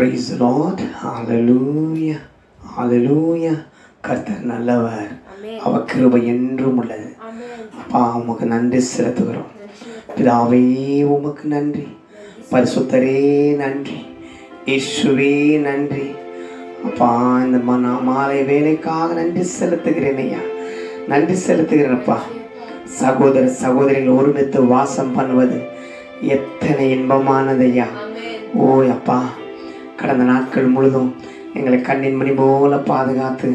Praise the Lord. Hallelujah. Hallelujah. கர்த்தர் நல்லவர் அவர் கிருபை என்றும் உள்ளது அப்பா உமக்கு நன்றி செலுத்துகிறோம் பிதாவே உமக்கு நன்றி பரிசுத்தரே நன்றி இயேசுவே நன்றி அப்பா இந்த மன மாலை வேலைக்காக நன்றி செலுத்துகிறேன் ஐயா நன்றி செலுத்துகிறேன்ப்பா சகோதர சகோதரிகள் ஒருமித்து வாசம் பண்ணுவது எத்தனை இன்பமானது ஐயா ஓ அப்பா கடந்த நாட்கள் முழுதும் எங்களை கண்ணின் மணி போல பாதுகாத்து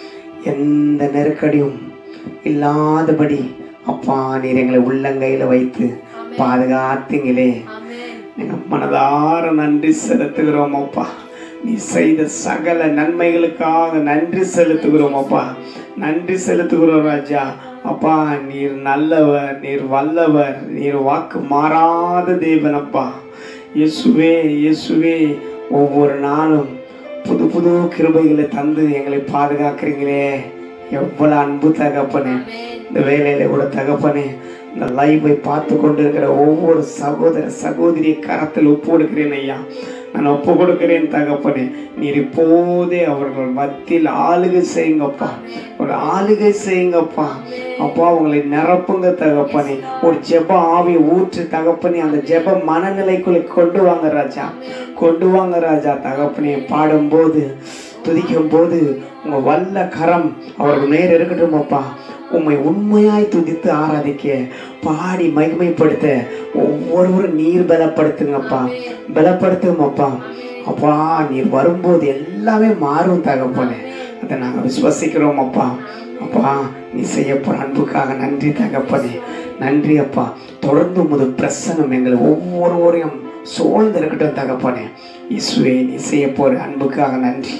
எந்த நெருக்கடியும் இல்லாதபடி அப்பா நீர் எங்களை உள்ளங்கையில் வைத்து பாதுகாத்தீங்களே எங்கள் மனதார நன்றி செலுத்துகிறோம் அப்பா நீ செய்த சகல நன்மைகளுக்காக நன்றி செலுத்துகிறோம் அப்பா நன்றி செலுத்துகிறோம் ராஜா அப்பா நீர் நல்லவர் நீர் வல்லவர் நீர் வாக்கு மாறாத தேவன் அப்பா இயேசுவே இயேசுவே ஒவ்வொரு நாளும் புது புது கிருபைகளை தந்து எங்களை பாதுகாக்கிறீங்களே எவ்வளவு அன்பு தகப்பனே இந்த வேலையில கூட தகப்பனே இந்த லைவை பார்த்து கொண்டு இருக்கிற ஒவ்வொரு சகோதர சகோதரி கரத்தில் ஒப்பு கொடுக்கிறேன் ஐயா நான் ஒப்பு கொடுக்கிறேன் தகப்பனே நீர் இப்போதே அவர்கள் மத்தியில் ஆளுகை செய்யுங்கப்பா ஒரு ஆளுகை செய்யுங்கப்பா அப்பா உங்களை நிரப்புங்க தகப்பனே ஒரு ஜெப ஆவி ஊற்று தகப்பனே அந்த ஜெப மனநிலைக்குள்ளே கொண்டு வாங்க ராஜா கொண்டு வாங்க ராஜா தகப்பனே பாடும்போது துதிக்கும் போது உங்க வல்ல கரம் அவர்கள் நேர் இருக்கட்டும் அப்பா உம்மை உண்மையாய் துதித்து ஆராதிக்க பாடி மகிமைப்படுத்த ஒவ்வொருவரும் நீர் பலப்படுத்துங்கப்பா பலப்படுத்துங்கப்பா அப்பா நீர் வரும்போது எல்லாமே மாறும் தகப்பனே அதை நாங்கள் விசுவசிக்கிறோம் அப்பா அப்பா நீ செய்ய போற அன்புக்காக நன்றி தகப்பனே நன்றி அப்பா தொடர்ந்து உமது பிரசனம் எங்களை ஒவ்வொருவரையும் சூழ்ந்து இருக்கட்டும் தகப்பனே இசுவே நீ செய்ய போற அன்புக்காக நன்றி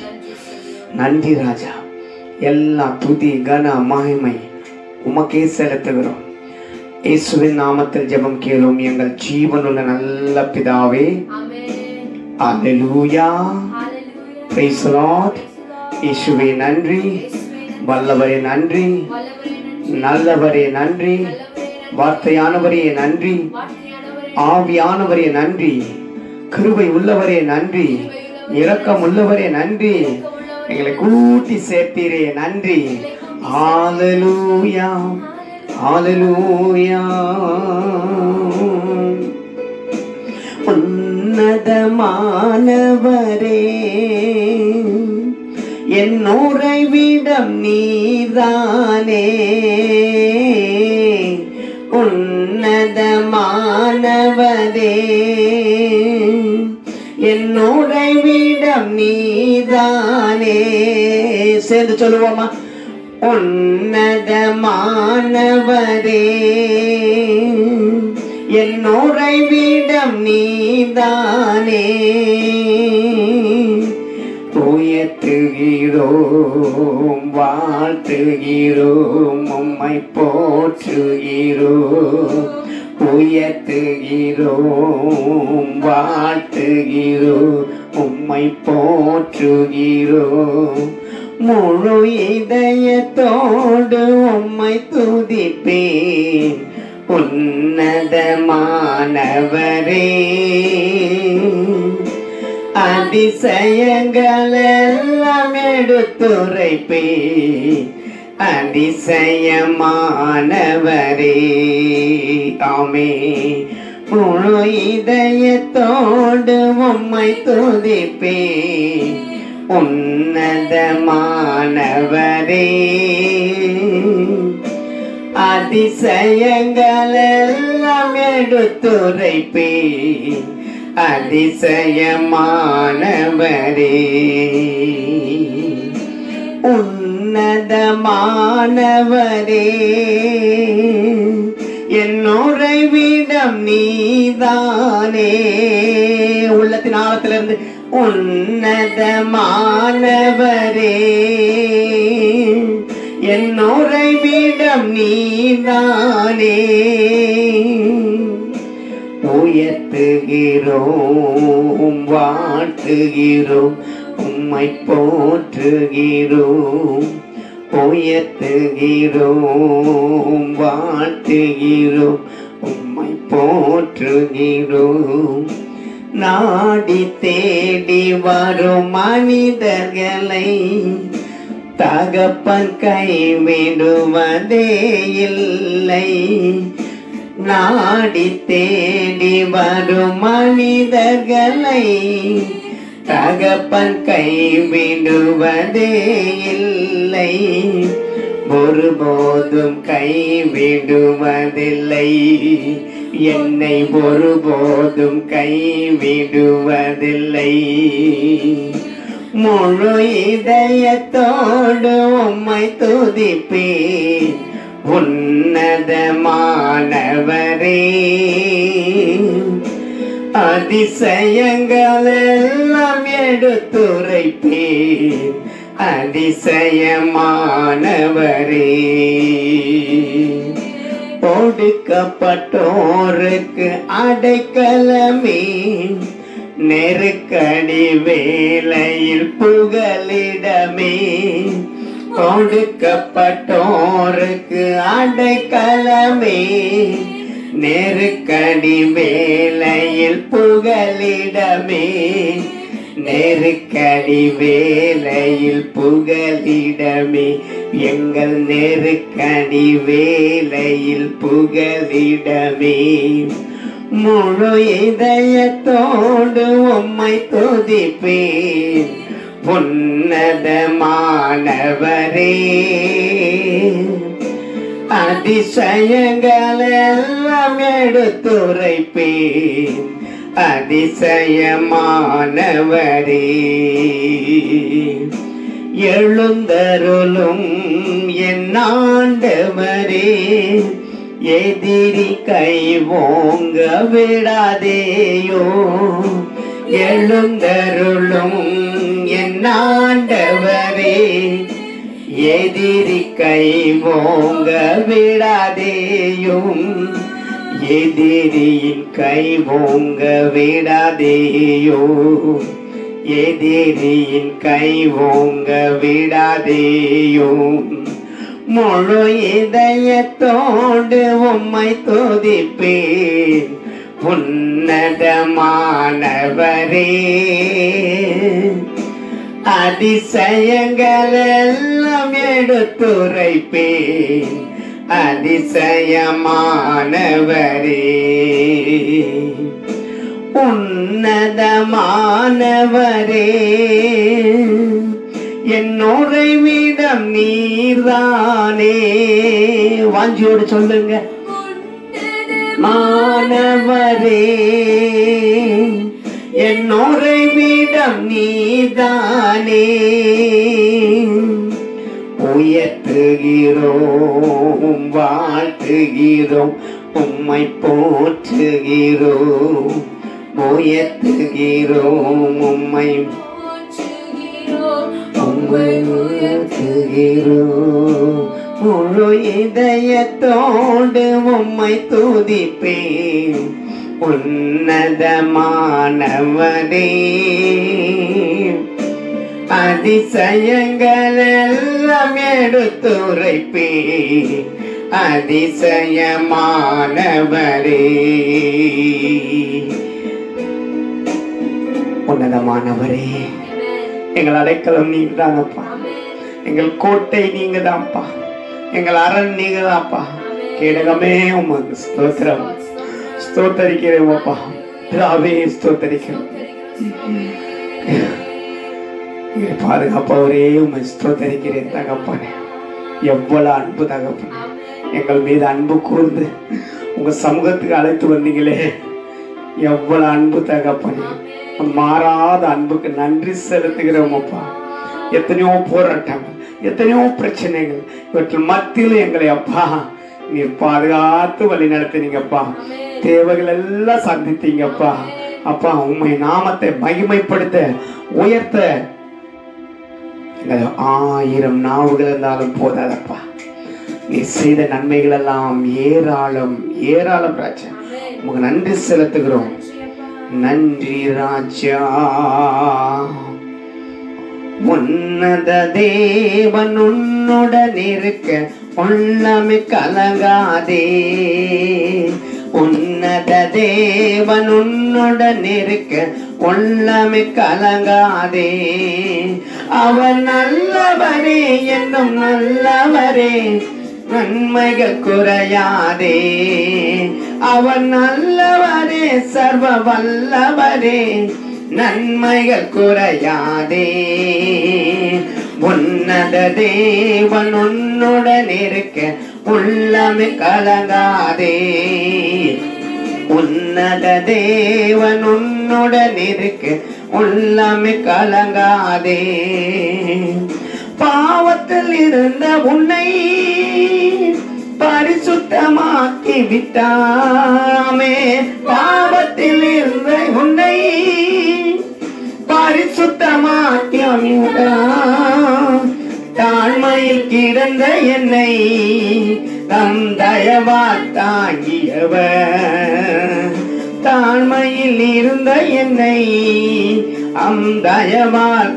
நன்றி ராஜா எல்லா துதி கன மகிமை உமக்கே செலுத்துகிறோம் இயேசுவின் நாமத்தில் ஜெபம் கேளும் எங்கள் ஜீவனுள்ள நல்ல பிதாவே அல்லேலூயா பிரைஸ் லார்ட் இயேசுவே நன்றி வல்லவரே நன்றி நல்லவரே நன்றி வார்த்தையானவரே நன்றி ஆவியானவரே நன்றி கிருபை உள்ளவரே நன்றி இரக்கம் உள்ளவரே நன்றி எங்களை கூட்டி சேர்த்தீரே நன்றி ஹalleluya ஹalleluya உன்னதமானவரே என் உறைவிடம் நீதானே உன்னதமானவரே என் உறைவிடம் நீதானே சேர்ந்து சொல்லுவோமா உன்னதமானவரே என் உறைவிடம் நீதானே உயர்த்துகிறோம் வாழ்த்துகிறோம் உம்மை போற்றுகிறோம் உயர்த்துகிறோம் வாழ்த்துகிறோம் உம்மை போற்றுகிறோம் முழு இதயத்தோடு உம்மை துதிப்பேன் உன்னதமானவரே அதிசயங்கள் எல்லாம் எடுத்துரைப்பே அதிசயமானவரே ஆமே முழு இதயத்தோடு உம்மை துதிப்பே உன்னதமானவரே அதிசயங்கள் எல்லாம் எடுத்துரைப்பே அதிசயமானவரே உன்னதமானவரே என்னுரை விடம் நீதானே உள்ளத்தின் ஆழத்திலிருந்து உன்னதமானவரே என்னுரை விடம் நீதானே உயர்த்துகிறோம் வாழ்த்துகிறோம் உம்மை போற்றுகிறோம் உயர்த்துகிறோம் வாழ்த்துகிறோம் உம்மை போற்றுகிறோம் நாடி தேடி வரும் மனிதர்களை தகப்பன் கைவிடுவதே இல்லை நாடி தேடி வரும் மனிதர்களை தகப்பன் கைவிடுவதே இல்லை ஒருபோதும் கைவிடுவதில்லை என்னை ஒருபோதும் கைவிடுவதில்லை முழு இதயத்தோடு உம்மை துதிப்பேன் உன்னதமானவரே அதிசயங்கள் எல்லாம் எடுத்துரைப்பேன் அதிசயமானவரே ஒடுக்கப்பட்டோருக்கு அடைக்கலமே நெருக்கடி வேலையில் புகலிடமே கொடுக்கப்பட்டோருக்கு அடைக்கலமே நெருக்கடி வேலையில் புகலிடமே நெருக்கடி வேலையில் புகலிடமே எங்கள் நெருக்கடி வேலையில் புகலிடமே முழு இதயத்தோடு உம்மை துதிப்பேன் உன்னதமானவரே அதிசயங்கள் எல்லாம் எடுத்துரைப்பேன் அதிசயமானவரே எழுந்தருளும் என் ஆண்டவரே எதிரி கை ஓங்க விடாதேயோ எழுந்தருளும் என் ஆண்டவரே எதிரி கை ஓங்க விடாதேயும் எதிரியின் கை ஓங்க விடாதேயோ எதிரியின் கை ஓங்க விடாதேயும் முழு இதயத்தோடு உம்மை துதிப்பேன் உன்னதமானவரே அதிசயங்கள் எல்லாம் எடுத்துரைப்பேன் அதிசயமானவரே உன்னதமானவரே என்னோரை விடம் நீர்தானே வாஞ்சியோடு சொல்லுங்க மாணவரே என்னோரை விடம் நீதானே உயர்த்துகிறோம் வாழ்த்துகிறோம் உம்மை போற்றுகிறோம் உயர்த்துகிறோம் உம்மை உம்மை உயர்த்துகிறோம் முழு இதயத்தோடு உம்மை துதிப்பேன் உன்னதமானவரே அதிசயங்கள் எல்லாம் எடுத்துரைப்பேன் அதிசயமானவரே உன்னதமானவரே எங்கள் அடைக்கலம் நீங்க தானப்பா எங்கள் கோட்டை நீங்க தான்ப்பா எங்கள் அரண் நீங்க தான்ப்பா கேடகமே உமக்கு ஸ்தோத்திரம் ஸ்தோத்தரிக்கிறேன் அப்பா பிதாவே ஸ்தோத்தரிக்கிறோம் எங்களை பாதுகாப்பவரே உண்மை ஸ்தோத்தரிக்கிறேன் தகப்பனே எவ்வளவு அன்பு தகப்பனே எங்கள் மீது அன்பு கூர்ந்து உங்க சமூகத்துக்கு அழைத்து வந்தீங்களே எவ்வளவு அன்பு தகப்பனே உன் மாறாத அன்புக்கு நன்றி செலுத்துகிறோம் அப்பா எத்தனையோ போராட்டங்கள் எத்தனையோ பிரச்சனைகள் இவற்றில் மத்தியில் எங்களை அப்பா நீர் பாதுகாத்து வழி நடத்தினீங்கப்பா தேவைகள் எல்லாம் சந்தித்தீங்கப்பா அப்பா உண்மை நாமத்தை மகிமைப்படுத்த உயர்த்த எங்கள் ஆயிரம் நாவுகள் இருந்தாலும் போதாதப்பா நீ செய்த நன்மைகள் எல்லாம் ஏராளம் ஏராளம் ராஜா உமக்கு நன்றி செலுத்துகிறோம் நன்றி ராஜா உன்னத தேவன் உன்னுடன் இருக்க உள்ளமே கலங்காதே உன்னத தேவன் உன்னுடன் இருக்க உள்ளமே கலங்காதே அவர் நல்லவரே என்னும் நல்லவரே நன்மைகள் குறையாதே அவர் நல்லவரே சர்வ வல்லவரே நன்மைகள் குறையாதே உன்னத தேவன் உன்னுடன் இருக்க உள்ளமே கலங்காதே உன்னத தேவன் உன்னுடன் இருக்க உள்ளமே கலங்காதே பாவத்தில் இருந்த உன்னை பரிசுத்தமாக்கி விட்டாமே பாவத்தில் இருந்த உன்னை பரிசுத்தமாக்கி விட்டான். தாழ்மையில் கிடந்த என்னை தம் தயவால் தாங்கியவர் தாழ்மையில் இருந்த என்னை அம் தயவால்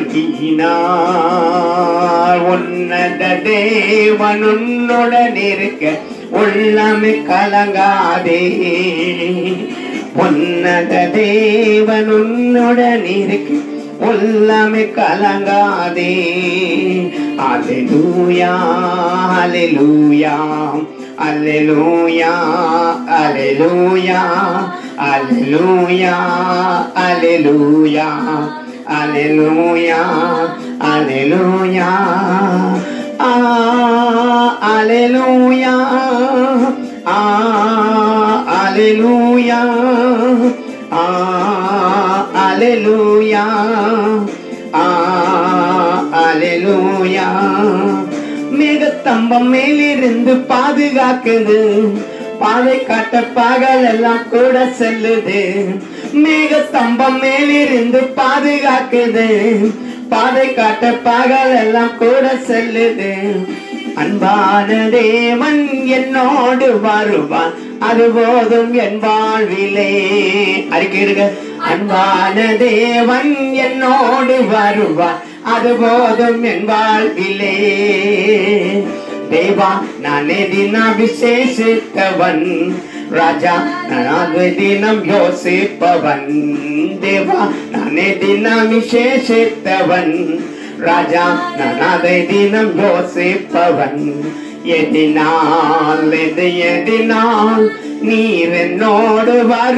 தாங்கினார் உன்னத தேவன் உன்னுடன் இருக்க உள்ளமே கலங்காதே உன்னத தேவன் உன்னுடன் இருக்க உள்ளமே கலங்காதே அலெலூயா அலெலூயா அலெலூயா அலெலூயா அலெலூயா அலெலூயா அலெலூயா அலெலூயா ஆ அலெலூயா ஆ அலெலூயா ஆ அலெலூயா ஆ அலெலூயா மேகத்தம்பம் மேலிருந்து பாதுகாக்குது பாதை காட்ட பகல் எல்லாம் கூட செல்லுது மேகஸ்தம்பம் மேலிருந்து பாதுகாக்குது பாதை காட்ட பகல் எல்லாம் கூட செல்லுது அன்பான தேவன் என்னோடு வருவான் அது போதும் என் வாழ்விலே அறிக்கையிடுங்க அன்பான தேவன் என்னோடு வருவான் அது போதும் என் வாழ்விலே தேவா நானே தின விசேஷித்தவன் ராஜா நானது தினம் யோசிப்பவன் தேவா நானே தினம் விசேஷித்தவன் ராஜா நானதை தினம் யோசிப்பவன் எதினால் எது எதினால் நீர் என்னோடு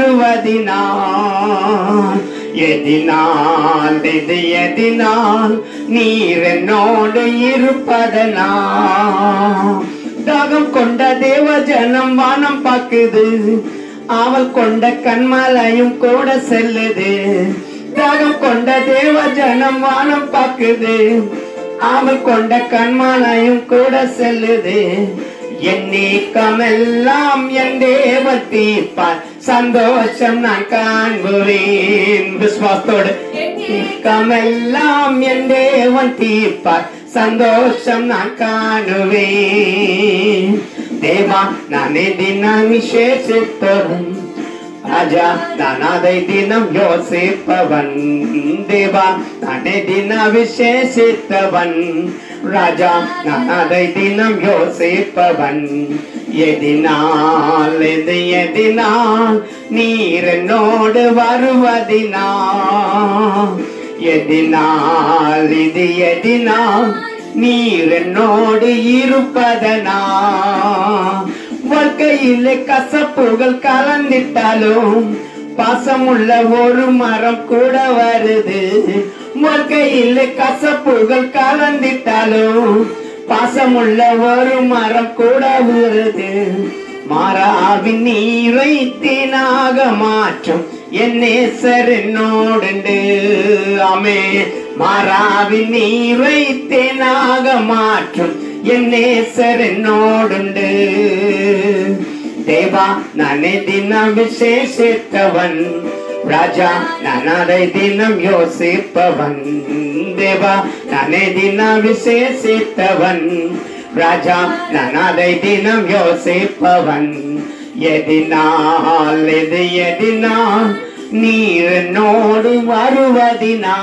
வருவதினால் எதினால் எது எதினால் நீர் என்னோடு இருப்பதனால் தாகம் கொண்ட தேவ ஜனம் வானம் பாக்குது அவள் கொண்ட கண்மலையும் கூட செல்லுது தாகம் கொண்ட தேவ ஜனம் வானம் பாக்குது அவள் கொண்ட கண்மலையும் கூட செல்லுது என் நீக்கமெல்லாம் என் தேவ தீர்ப்பார் சந்தோஷம் நான் காண்புவேன் விசுவாசத்தோடு நீக்கமெல்லாம் என் தேவன் தீர்ப்பார் சந்தோஷம் நான் காணுவேன் தேவா நானே தினம் விசேஷித்தவன் ராஜா நான் அதை தினம் யோசிப்பவன் தேவா நானே தின விசேஷித்தவன் ராஜா நான் அதை தினம் யோசிப்பவன் எதினால் எது எதினால் நீர் என்னோடு வருவதினா எதினால் இது எதினால் நீர் என்னோடு இருப்பதனா வாழ்க்கையில் கசப்புகள் கலந்திட்டாலும் பாசமுள்ள ஒரு மரம் கூட வருது வாழ்க்கையில் கசப்புகள் கலந்திட்டாலும் பாசமுள்ள ஒரு மரம் கூட வருது மாறாவின் நீரை தேனாக மாற்றும் என் நேசர் என்னோடுண்டு ஆமே மாறாவின் நீரை தேனாக மாற்றும் என் நேசர் என்னோடுண்டு தேவா நானே தினம் விசேஷித்தவன் ராஜா நான் அதை தினம் யோசிப்பவன் தேவா நானே தினம் விசேஷித்தவன் ராஜா நான் அதை தினம் யோசிப்பவன் எதினால் எது எதினால் நீர் என்னோடு வருவதினா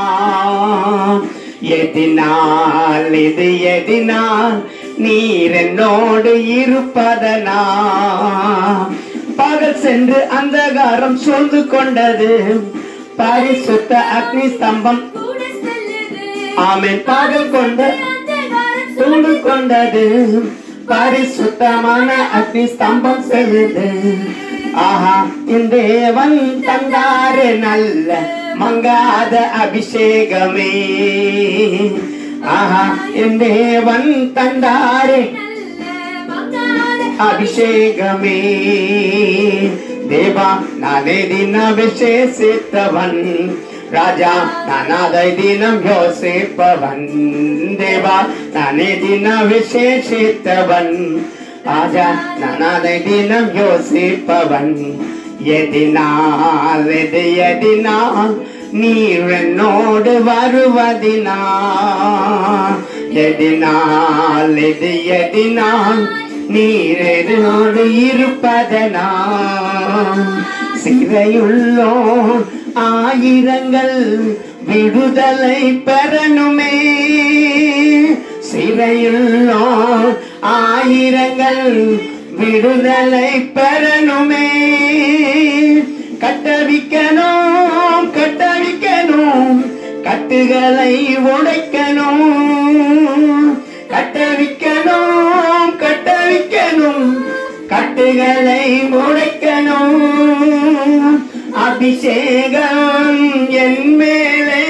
எதினால் இது எதினால் நீர் என்னோடு இருப்பதனா பகல் சென்று அந்தகாரம் சூழ்ந்து கொண்டது பரிசுத்த அக்னி ஸ்தம்பம் கூட செல்லுது ஆமென் பகல் கொண்ட அந்தகாரம் சூழ்ந்து கொண்டது பரிசுத்தமான அக்னி ஸ்தம்பம் செல்லுது ஆஹா இந்த தேவன் தந்தாரு நல்ல மங்காத அபிஷேகமே ஆஹா என் தேவன் தந்தாரு நல்ல மங்காத அபிஷேகமே தேவா நானே தின விசேஷித்தவன் ராஜா நான் அதை தினம் யோசிப்பவன் தேவா நானே தின விசேஷித்தவன் ராஜா நான் அதை தினம் யோசிப்பவன் எதினால் எது எதினால் நீர் என்னோடு வருவதினா எதினால் எது எதினால் நீர் என்னோடு இருப்பதனா சிறையுள்ளோ ஆயிரங்கள் விடுதலை பெறணுமே சிறையுள்ளோ ஆயிரங்கள் விடுதலை பெறணுமே கட்டவிக்கணும் கட்டவிக்கணும் கட்டுகளை உடைக்கணும் கட்டவிக்கணும் கட்டவிக்கணும் கட்டுகளை உடைக்கணும் அபிஷேகம் என் மேலே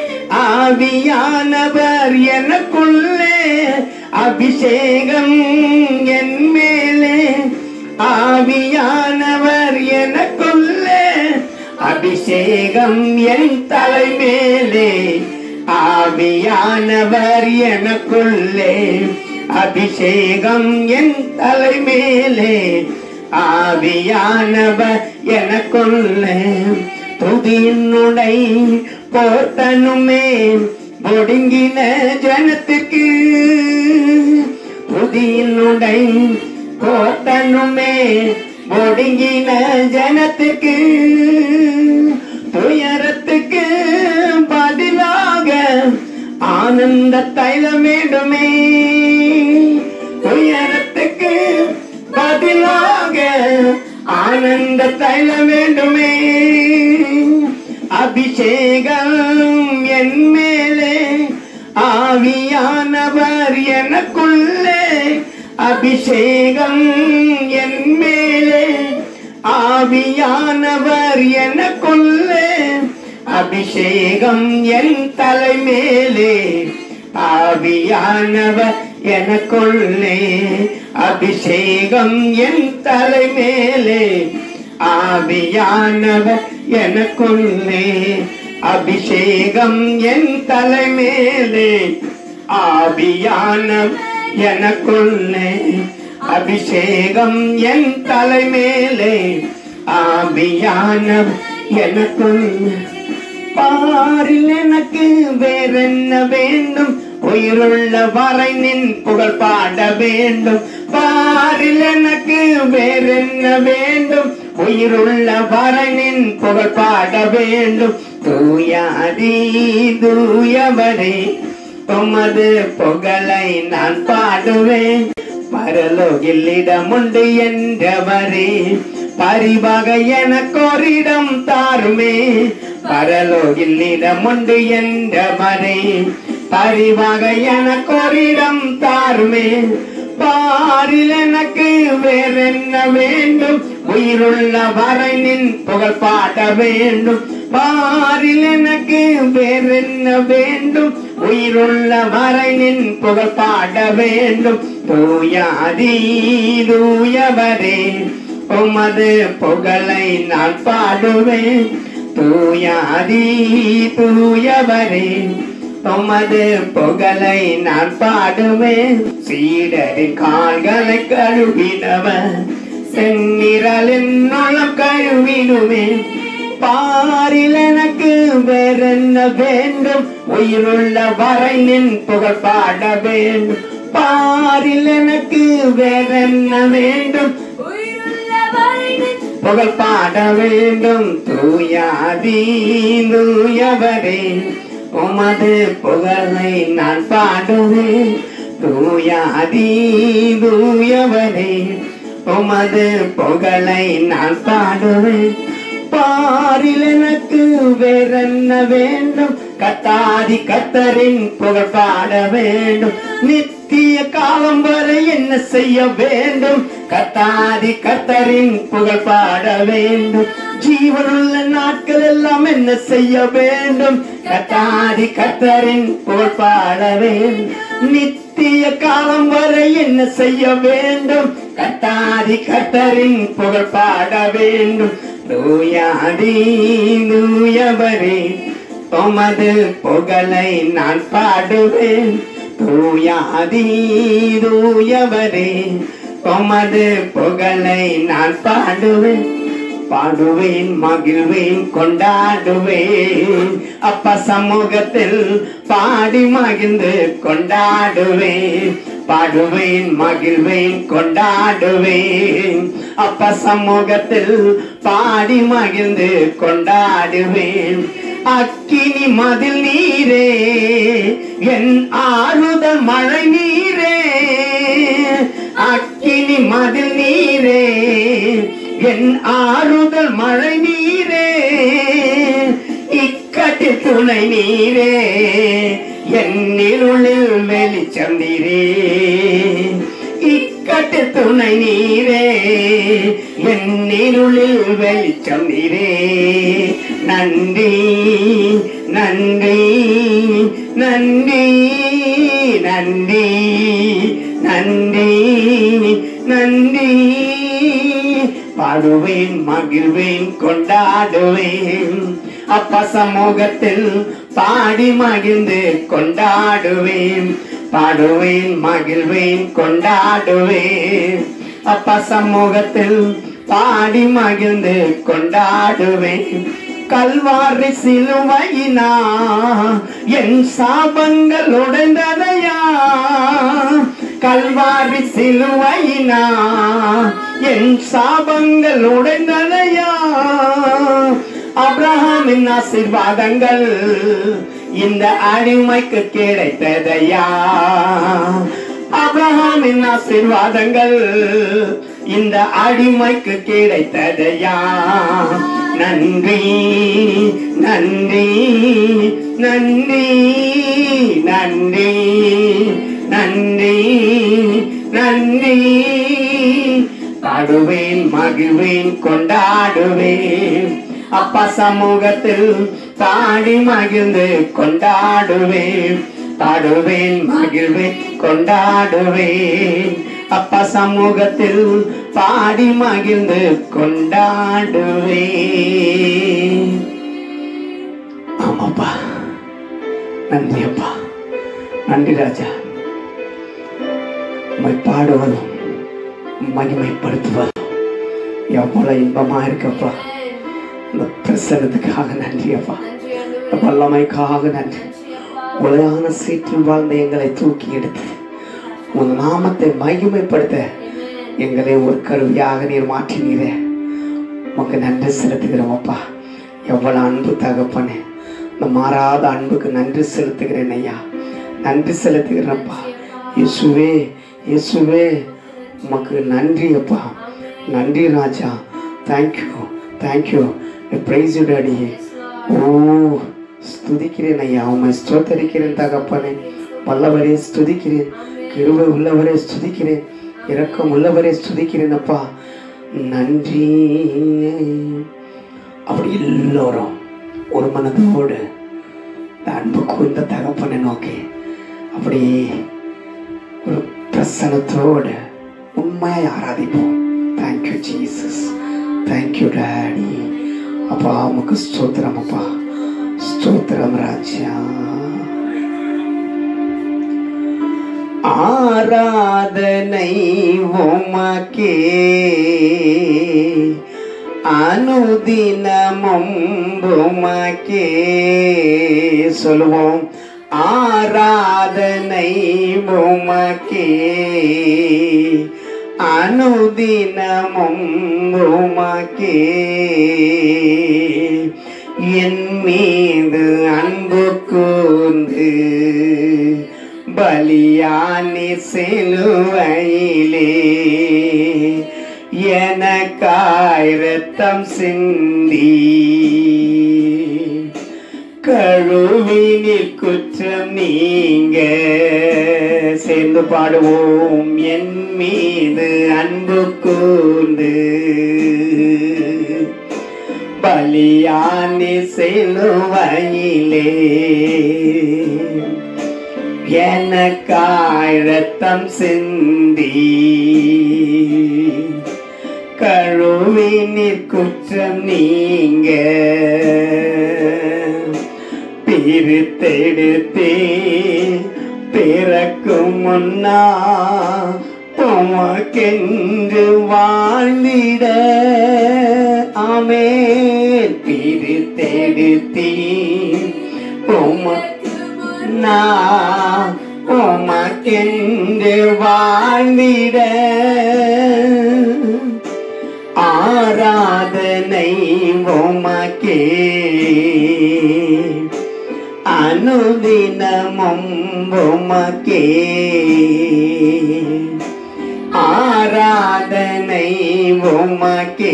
ஆவியானவர் எனக்குள்ளே அபிஷேகம் என் மேலே ஆவியானவர் எனக்குள்ளே அபிஷேகம் என் தலை மேலே ஆவியானவர் எனக்குள்ளே அபிஷேகம் என் தலை மேலே ஆவியானவர் எனக்குள்ளே துதியினுடை போர்த்தனுமே ஒடுங்கின ஜனத்துக்கு புதியினுடை போர்த்தனுமே ஒடுங்கின ஜனத்துக்கு துயரத்துக்கு பதிலாக ஆனந்த தைலம் வேண்டுமே துயரத்துக்கு பதிலாக ஆனந்த தைலம் வேண்டுமே அபிஷேகம் என் மேலே ஆவியானவர் எனக்குள்ளே அபிஷேகம் என் மேலே ஆவியானவர் எனக்குள்ளே அபிஷேகம் என் தலை மேலே ஆவியானவர் எனக்குள்ளே அபிஷேகம் என் தலை மேலே ஆவியானவர் எனக்குள்ளே அபிஷேகம் என் தலை மேலே ஆவியானவர் எனக்குள்ளே அபிஷேகம் என் தலை மேலே ஆவியானவர் எனக்குள்ளே பாரில் எனக்கு வேறென்ன வேண்டும் உயிருள்ள வரை நின் புகழ் பாட வேண்டும் பாரில் எனக்கு வேறென்ன வேண்டும் உயிருள்ள வரை நின் புகழ் பாட வேண்டும் தூயாதி தூயவரே உமது புகழை நான் பாடுவேன் பரலோகில் இடமுண்டு என்றவரே பரிவாக எனக்கோரிடம் தாருமே பரலோகில் இடமுண்டு என்றவரே பரிவாக எனக்கோரிடம் தாருமே பாரில் எனக்கு வேறென்ன வேண்டும் உயிருள்ள வரை நின் புகழ் பாட வேண்டும் பாரில் எனக்கு வேறென்ன வேண்டும் உயிருள்ள வரை நின் புகழ் பாட வேண்டும் தூயாதி தூயவரே உமது புகழை நான் பாடுவேன் தூயாதி தூயவரே உமது புகழை நான் பாடுவேன் சீடரின் கால்களை கழுவினவன் செந்நிரலின் நலம் கழுவிடுவேன் பாரில் எனக்கு வேறென்ன வேண்டும் உயிருள்ள வரை நின் புகழ் பாட வேண்டும் பாரில் எனக்கு வேறென்ன வேண்டும் உயிருள்ள வரை நின் புகழ் பாட வேண்டும் தூயாதி தூயவரே உமது புகழை நான் பாடுவேன் தூயாதி தூயவரே உமது புகழை நான் பாடுவேன் பாரில் எனக்கு வேறென்ன வேண்டும் கத்தாதி கத்தரின் புகழ் பாட வேண்டும் நித்திய காலம் வரை என்ன செய்ய வேண்டும் கத்தாதி கத்தரின் புகழ் பாட வேண்டும் ஜீவனுள்ள நாட்கள் எல்லாம் என்ன செய்ய வேண்டும் கத்தாதி கத்தரின் புகழ் பாட வேண்டும் நித்திய காலம் வரை என்ன செய்ய வேண்டும் கத்தாதி கத்தரின் புகழ் பாட வேண்டும் தூயாதி தூயவரே உமது புகழை நான் பாடுவேன் தூயாதி தூயவரே உமது புகழை நான் பாடுவேன் பாடுவேன் மகிழ்வேன் கொண்டாடுவேன் அப்பா சமூகத்தில் பாடி மகிழ்ந்து கொண்டாடுவேன் பாடுவேன் மகிழ்வேன் கொண்டாடுவேன் அப்பா சமூகத்தில் பாடி மகிழ்ந்து கொண்டாடுவேன் அக்கினி மதில் நீரே என் ஆறுதல் மழை நீரே அக்கினி மதில் நீரே என் ஆறுதல் மழை நீரே இக்கட்டு துணை நீரே என் இருளில் வெளிச்சம் நீரே இக்கட்டு துணை நீரே என் இருளில் வெளிச்சம் நீரே நன்றி நன்றி நன்றி நன்றி நன்றி நன்றி பாடுவேன் மகிழ்வேன் கொண்டாடுவேன் அப்பா சமூகத்தில் பாடி மகிழ்ந்து கொண்டாடுவேன் பாடுவேன் மகிழ்வேன் கொண்டாடுவேன் அப்பா சமூகத்தில் பாடி மகிழ்ந்து கொண்டாடுவேன் கல்வாரி சிலுவையினா என் சாபங்கள் உடைந்ததையா கல்வாரி சிலுவையினா என் சாபங்கள் உடைந்ததையா அப்ரஹாமின் ஆசீர்வாதங்கள் இந்த அடிமைக்கு கிடைத்ததையா அப்ரஹாமின் ஆசீர்வாதங்கள் இந்த அடிமைக்கு கிடைத்ததையா நன்றி நன்றி நன்றி நன்றி நன்றி நன்றி பாடுவேன் மகிழ்வேன் கொண்டாடுவேன் அப்பா சமூகத்தில் பாடி மகிழ்ந்து கொண்டாடுவேன் பாடுவேன் மகிழ்வேன் கொண்டாடுவேன் அப்பா சமூகத்தில் பாடி மகிழ்ந்து கொண்டாடுவேன் ஆமாப்பா நன்றி அப்பா நன்றி ராஜா உம்மை பாடுவதும் மகிமைப்படுத்துவதும் எவ்வளவு இன்பமா இருக்கப்பா இந்த பிரசனத்துக்காக நன்றி அப்பா நன்றி இந்த ஆண்டவரே வல்லமைக்காக நன்றி நன்றி அப்பா உலகான சீற்றில் வாழ்ந்த எங்களை தூக்கி எடுத்து உன் நாமத்தை மகிமைப்படுத்த Amen. எங்களை ஒரு கருவியாக நீர் மாற்றினீரே உமக்கு நன்றி செலுத்துகிறோம் அப்பா எவ்வளவு அன்பு தகப்பனே இந்த மாறாத அன்புக்கு நன்றி செலுத்துகிறேன் ஐயா நன்றி செலுத்துகிறேன்ப்பா இயேசுவே இயேசுவே உமக்கு நன்றி அப்பா நன்றி ராஜா thank you thank you praise you daddy ஓ ஸ்துதிக்கிறேன் ஐயா உம்மை ஸ்தோத்தரிக்கிறேன் தகப்பனே வல்லவரே ஸ்துதிக்கிறேன் கிருபை உள்ளவரே ஸ்துதிக்கிறேன் இரக்கம் உள்ளவரே ஸ்துதிக்கிறேன் அப்பா நன்றி அப்படி எல்லோரும் ஒரு மனதோடு இந்த அன்பு கூர்ந்த தகப்பனை நோக்கி அப்படி ஒரு பிரசனத்தோடு உண்மையை ஆராதிப்போம் தேங்க்யூ ஜீசஸ் தேங்க்யூ டாடி அப்பா உமக்கு ஸ்தோத்திரம் அப்பா ஸ்தோத்திரம் ராஜா ஆராதனை உமக்கே அனுதினமும் உமக்கே சொல்லுவோம் ஆராதனை உமக்கே அனுதினமும் உமக்கே என் மீது அன்பு கூர்ந்து பலியானி சிலுவையிலே எனக்காய் ரத்தம் சிந்தி கழுவினில் குற்றம் நீங்க சேர்ந்து பாடுவோம் என் மீது அன்பு கூர்ந்து பலியானி சிலுவையிலே எனக்காய் ரத்தம் சிந்தி கழுவினிற் குற்றம் நீங்க பிரித்தெடுத்தே பிறக்கும் முன்னா உமக்கென்று வாழ்ந்திட ஆமே பிரித்தெடுத்தே உமக்கு நான் உமக்கென்று வாழ்ந்திட ஆராதனை உமக்கே அனுதினமும் உமக்கே ஆராதனை உமக்கே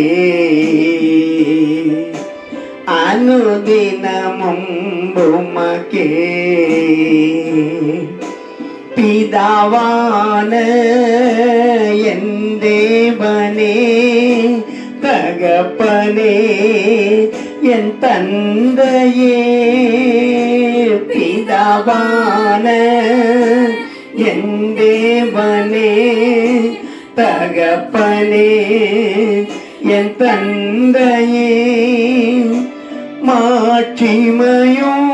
அனுதினமும் உமக்கே பிதாவான என் தேவனே தகப்பனே என் தந்தையே பிதாவான என் தேவனே தகப்பனே என் தந்தையே மாட்சிமையும்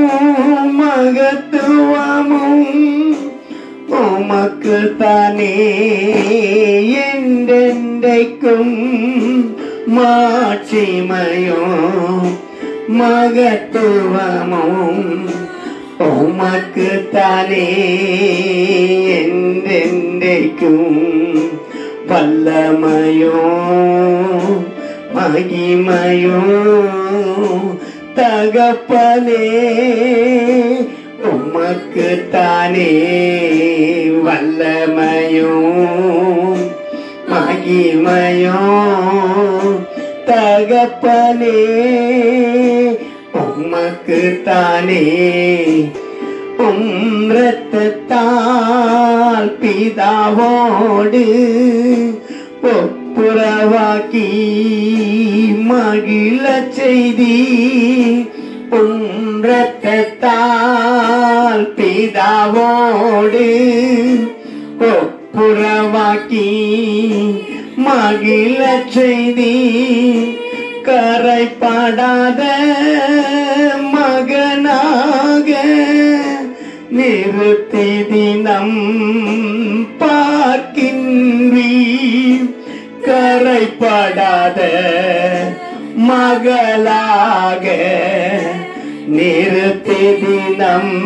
மகத்துவமும் உமக்கு தானே என்றென்றைக்கும் மாட்சிமையும் மகத்துவமும் உமக்கு தானே என்றென்றைக்கும் வல்லமையும் மகிமையும் தகப்பனே உமக்கு தானே வல்லமையும் மகிமையும் தகப்பனே உமக்கு தானே உம் ரத்தத்தால் பிதாவோடு ஒப்புரவாக்கி மகிழ செய்தி உம் ரத்தத்தால் பிதாவோடு ஒப்புரவாக்கி மகிழ செய்தி கரைப்படாத மகனாக நிறுத்தி தினம் பார்க்கின்றீ கரைப்படாத மகளாக நிறுத்தி தினம்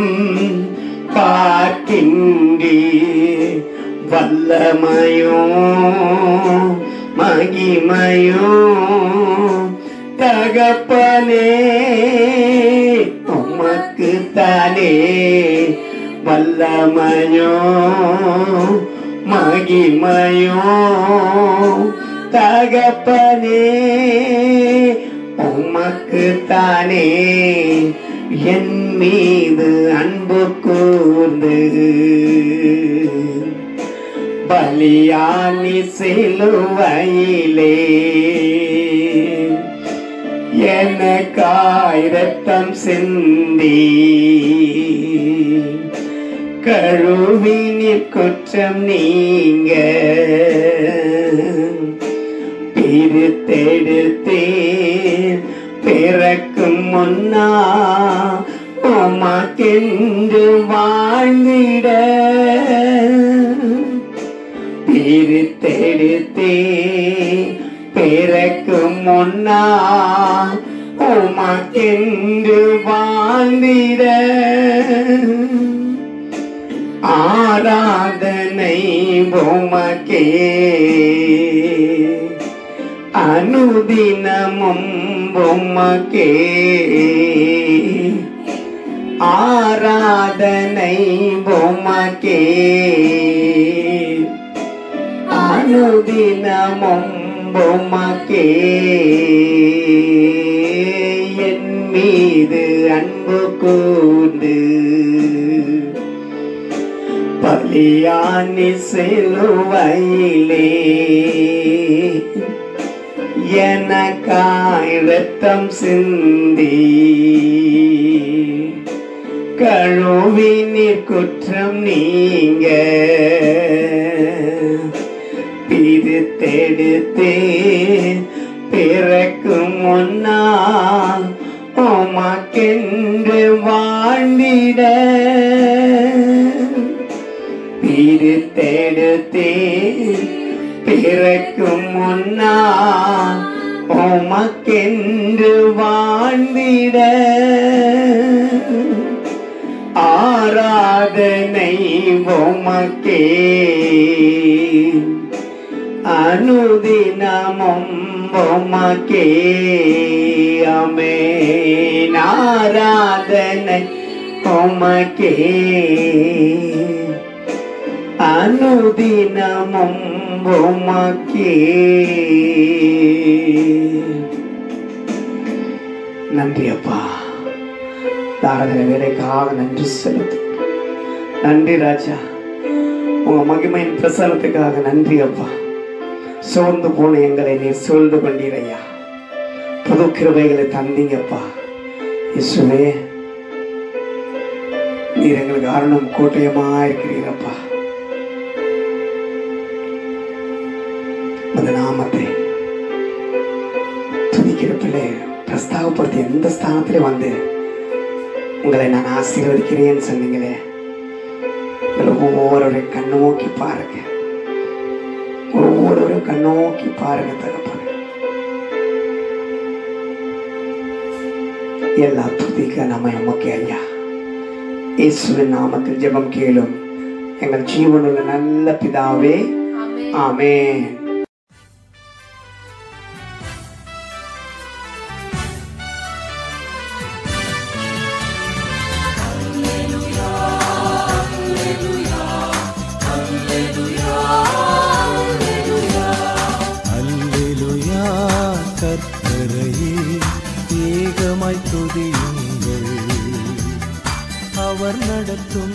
பார்க்கின்றீ வல்லமையும் மகிமையும் தகப்பனே உமக்கு தானே வல்லமையும் மகிமையும் தகப்பனே உமக்கு தானே என் மீது அன்பு கூர்ந்து பலியானி சிலுவையிலே எனக்காய் ரத்தம் சிந்தி கழுவினிற் குற்றம் நீங்க பிரித்தெடுத்தே பிறக்கும் முன்னா உமக்கென்று வாழ்ந்திட பிரித்தெடுத்தே பிறக்கும் முன்னா உமக்கென்று வாழ்ந்திட ஆராதனை உமக்கே அனுதினமும் உமக்கே ஆராதனை உமக்கே அனுதினமும் உமக்கே என் மீது அன்பு கூர்ந்து பலியானி சிலுவையிலே எனக்காய் ரத்தம் சிந்தி கழுவி நீர் குற்றம் நீங்க பிரித்தெடுத்தே பிறக்கும் முன்னால் உமக்கென்று வாழ்ந்திட பிரித்தெடுத்தே பிறக்கும் முன்னால் உமக்கென்று வாழ்ந்திட ஆராதனை உமக்கே அனுதினமும் உமக்கே அமேன் ஆராதனை உமக்கே அனுதினமும் உமக்கே நன்றி அப்பா தாரதன வேலைக்காக நன்றி செலுத்து நன்றி ராஜா உங்க மகிமையின் பிரசனத்துக்காக நன்றி அப்பா சோர்ந்து போன எங்களை நீர் சூழ்ந்து கொண்டீரையா புது கிருபைகளை தந்தீங்கப்பா இயேசுவே நீர் எங்களுக்கு காரணம் கோட்டயமா இருக்கிறீரப்பா அந்த நாமத்தை துதிக்கிற பிள்ளை பிரஸ்தாகப்படுத்தி எந்த ஸ்தானத்திலே வந்து உங்களை நான் ஆசீர்வதிக்கிறேன்னு சொன்னீங்களே இதுல ஒவ்வொருவரையும் கண்ணு நோக்கி பாருங்க ஒவ்வொருவரையும் கண்ணு நோக்கி பாருங்க தகப்பனே எல்லா துதிக்க நம்ம எமக்கு ஐயா இயேசுவின் நாமத்தில் ஜெபம் கேளும் எங்கள் ஜீவனுள்ள நல்ல பிதாவே ஆமென் அல்லேலூயா கர்த்தரையே ஏகமாய் துதியுங்கள் அவர் நடத்தும்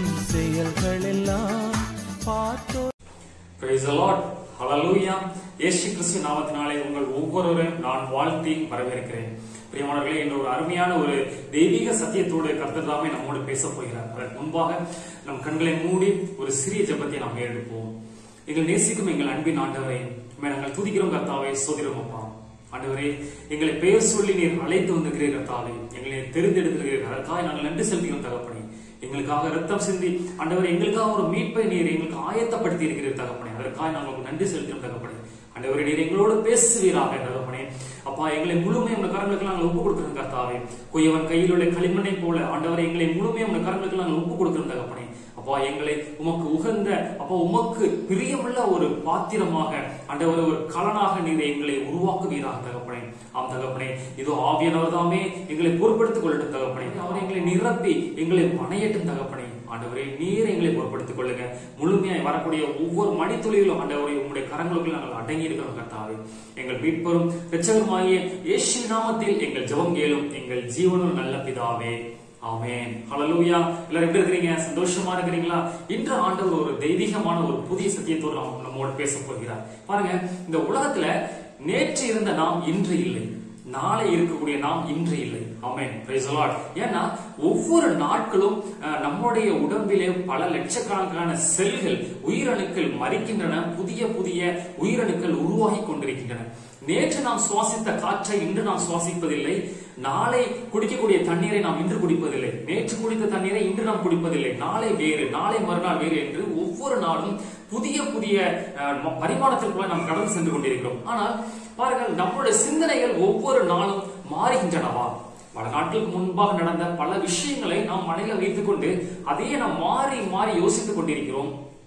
செயல்களெல்லாம் பார்த்தோ Praise the Lord. Hallelujah. இயேசு கிறிஸ்து நாமத்தினாலே உங்கள் ஒவ்வொருவரையும் நான் வாழ்த்தி வரவேற்கிறேன் பிரியமானவர்களே என்ற ஒரு அருமையான ஒரு தெய்வீக சத்தியத்தோடு கர்த்தர் தாமே நம்மோடு பேச போகிறார் அதற்கு முன்பாக நம் கண்களை மூடி ஒரு சிறிய ஜெபத்தை நாம் ஏறெடுப்போம் எங்கள் நேசிக்கும் எங்கள் அன்பின் ஆண்டவரே உம்மை நாங்கள் துதிக்கிறோம் கர்த்தாவே சோதிரோம் அப்பா ஆண்டவரே எங்களை பெயர் சொல்லி நீர் அழைத்து வந்திருக்கிறீர் கர்த்தாவே எங்களை தெரிந்தெடுத்திருக்கிறீர்கள் அதற்காக நாங்கள் நன்றி செலுத்துகிறோம் தகப்பனே எங்களுக்காக ரத்தம் சிந்தி ஆண்டவரே எங்களுக்காக ஒரு மீட்பை நீர் எங்களுக்கு ஆயத்தப்படுத்தி இருக்கிறீர் தகப்பனே அதற்காக நாங்கள் உங்களுக்கு நன்றி செலுத்துகிறோம் தகப்பனே ஆண்டவரே நீர் எங்களோடு பேசுவீராக தகப்பனே அப்பா எங்களை முழுமையாக உங்க கரங்களுக்கு நாங்கள் ஒப்பு கொடுக்கிறோம் கர்த்தாவே குயவன் கையில் உள்ள களிமண்ணை போல ஆண்டவரை எங்களை முழுமையாக உங்க கரங்களுக்கு நாங்கள் ஒப்பு கொடுக்கிறோம் தகப்பனே அப்பா எங்களை உமக்கு உகந்த அப்பா உமக்கு பிரியமுள்ள ஒரு பாத்திரமாக ஆண்டவர் ஒரு கலனாக நீர் எங்களை உருவாக்குவீராக தகப்பனே ஆம் தகப்பனே இதோ ஆவியானவர் தாமே எங்களை பொறுப்படுத்திக் கொள்ளட்டும் தகப்பனே அவர் எங்களை நிரப்பி எங்களை மனையட்டும் தகப்பனே ஆண்டவரே நீர் எங்களை பொறுப்படுத்திக் கொள்ளுங்க முழுமையாய் வரக்கூடிய ஒவ்வொரு மணித்துளிகளும் ஆண்டவரை உங்களுடைய கரங்களுக்குள் நாங்கள் அடங்கி இருக்கிறோம் கர்த்தாவே எங்கள் மீட்பரும் இரட்சகருமாகிய இயேசு நாமத்தில் எங்கள் ஜெபம் கேளும் எங்கள் ஜீவனும் நல்ல பிதாவே ஆமென் ஹalleluya எல்லாரும் எப்படி இருக்கிறீங்க சந்தோஷமா இருக்கிறீங்களா இன்று ஆண்டவர் ஒரு தெய்வீகமான ஒரு புதிய சத்தியத்தோடு நம்ம- நம்மோடு பேச போகிறார் பாருங்க இந்த உலகத்துல நேற்று இருந்த நாம் இன்று இல்லை நாளை இருக்கக்கூடிய நாம் இன்று இல்லை ஆமென் பிரைஸ் லார்ட் ஏன்னா ஒவ்வொரு நாட்களும் அஹ், நம்முடைய உடம்பிலே பல லட்சக்கணக்கான செல்கள் உயிரணுக்கள் மறிக்கின்றன புதிய புதிய உயிரணுக்கள் உருவாகி கொண்டிருக்கின்றன நேற்று நாம் சுவாசித்த காற்றை இன்று நாம் சுவாசிப்பதில்லை நாளை குடிக்கக்கூடிய தண்ணீரை நாம் இன்று குடிப்பதில்லை நேற்று குடித்த தண்ணீரை இன்று நாம் குடிப்பதில்லை நாளை வேறு நாளை மறுநாள் வேறு என்று ஒவ்வொரு நாளும் புதிய புதிய அஹ், ம- பரிமாணத்திற்குள்ள நாம் கடந்து சென்று கொண்டிருக்கிறோம் ஆனால் பாருங்கள் நம்முடைய சிந்தனைகள் ஒவ்வொரு நாளும் மாறுகின்றனவா பல நாட்களுக்கு முன்பாக நடந்த பல விஷயங்களை நாம் மனதில் வைத்துக் கொண்டு அதையே நாம் மாறி மாறி யோசித்துக் கொண்டிருக்கிறோம்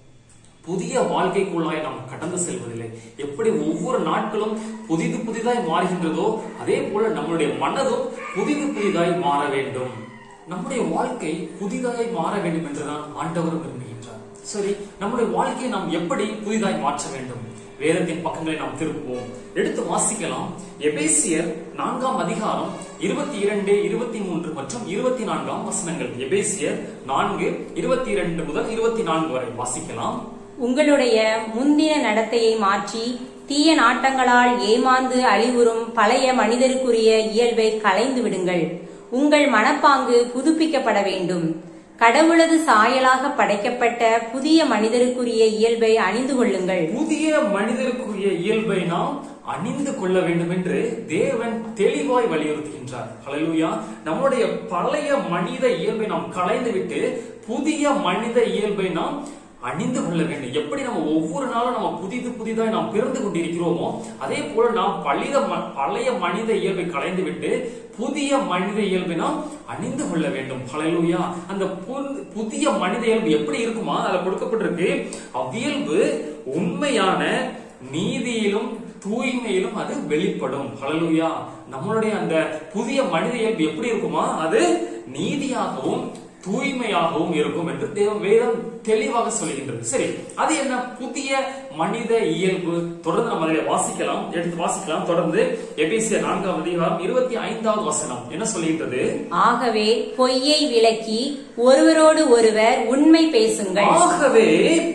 புதிய வாழ்க்கைக்குள்ளாய் நாம் கடந்து செல்வதில்லை எப்படி ஒவ்வொரு நாட்களும் புதிது புதிதாய் மாறுகின்றதோ அதே போல நம்மளுடைய மனதும் புதிது புதிதாய் மாற வேண்டும் நம்முடைய வாழ்க்கை புதிதாய் மாற வேண்டும் என்றுதான் ஆண்டவரும் விரும்புகின்றார் சரி நம்முடைய வாழ்க்கையை நாம் எப்படி புதிதாய் மாற்ற வேண்டும் வேதத்தின் பக்கங்களை நாம் திருப்புவோம் எடுத்து வாசிக்கலாம் எபேசியர் நான்காம் அதிகாரம் இருபத்தி இரண்டு இருபத்தி மூன்று மற்றும் இருபத்தி நான்காம் வசனங்கள் எபேசியர் நான்கு இருபத்தி இரண்டு முதல் இருபத்தி நான்கு வரை வாசிக்கலாம் உங்களுடைய முந்தின நடத்தையை மாற்றி தீய நாட்டங்களால் ஏமாந்து அழிவுறும் பழைய மனிதருக்குரிய இயல்பை களைந்து விடுங்கள் உங்கள் மனப்பாங்கு புதுப்பிக்கப்பட வேண்டும் கடவுளது சாயலாக படைக்கப்பட்ட புதிய மனிதருக்குரிய இயல்பை அணிந்து கொள்ளுங்கள் புதிய மனிதருக்குரிய இயல்பை நாம் அணிந்து கொள்ள வேண்டும் என்று தேவன் தெளிவாய் வலியுறுத்துகின்றார் ஹalleluya நம்முடைய பழைய மனித இயல்பை நாம் களைந்து விட்டு புதிய மனித இயல்பை நாம் அணிந்து கொள்ள வேண்டும் எப்படி நம்ம ஒவ்வொரு நாளும் நம்ம புதிது புதிதாய் நாம் பிறந்து கொண்டிருக்கிறோமோ அதே போல நாம் பழைய ம- பழைய மனித இயல்பை களைந்து விட்டு புதிய மனித இயல்பை நாம் அணிந்து கொள்ள வேண்டும் ஹalleluya அந்த புது- புதிய மனித இயல்பு எப்படி இருக்குமா அதுல கொடுக்கப்பட்டிருக்கு அவ்வியல்பு உண்மையான நீதியிலும் தூய்மையிலும் அது வெளிப்படும் ஹalleluya நம்மளுடைய அந்த புதிய மனித இயல்பு எப்படி இருக்குமா அது நீதியாகவும் தூய்மையாகவும் இருக்கும் என்று தேவ வேதம் தெளிவாக சொல்கின்றது சரி அது என்ன புதிய மனித இயல்பு தொடர்ந்து நம்ம அதில் வாசிக்கலாம் எடுத்து வாசிக்கலாம் தொடர்ந்து எபிசிய நான்காம் அதிகாரம் இருபத்தி ஐந்தாவது வசனம் என்ன சொல்கின்றது ஆகவே பொய்யை விலக்கி ஒருவரோடு ஒருவர் உண்மை பேசுங்கள் ஆகவே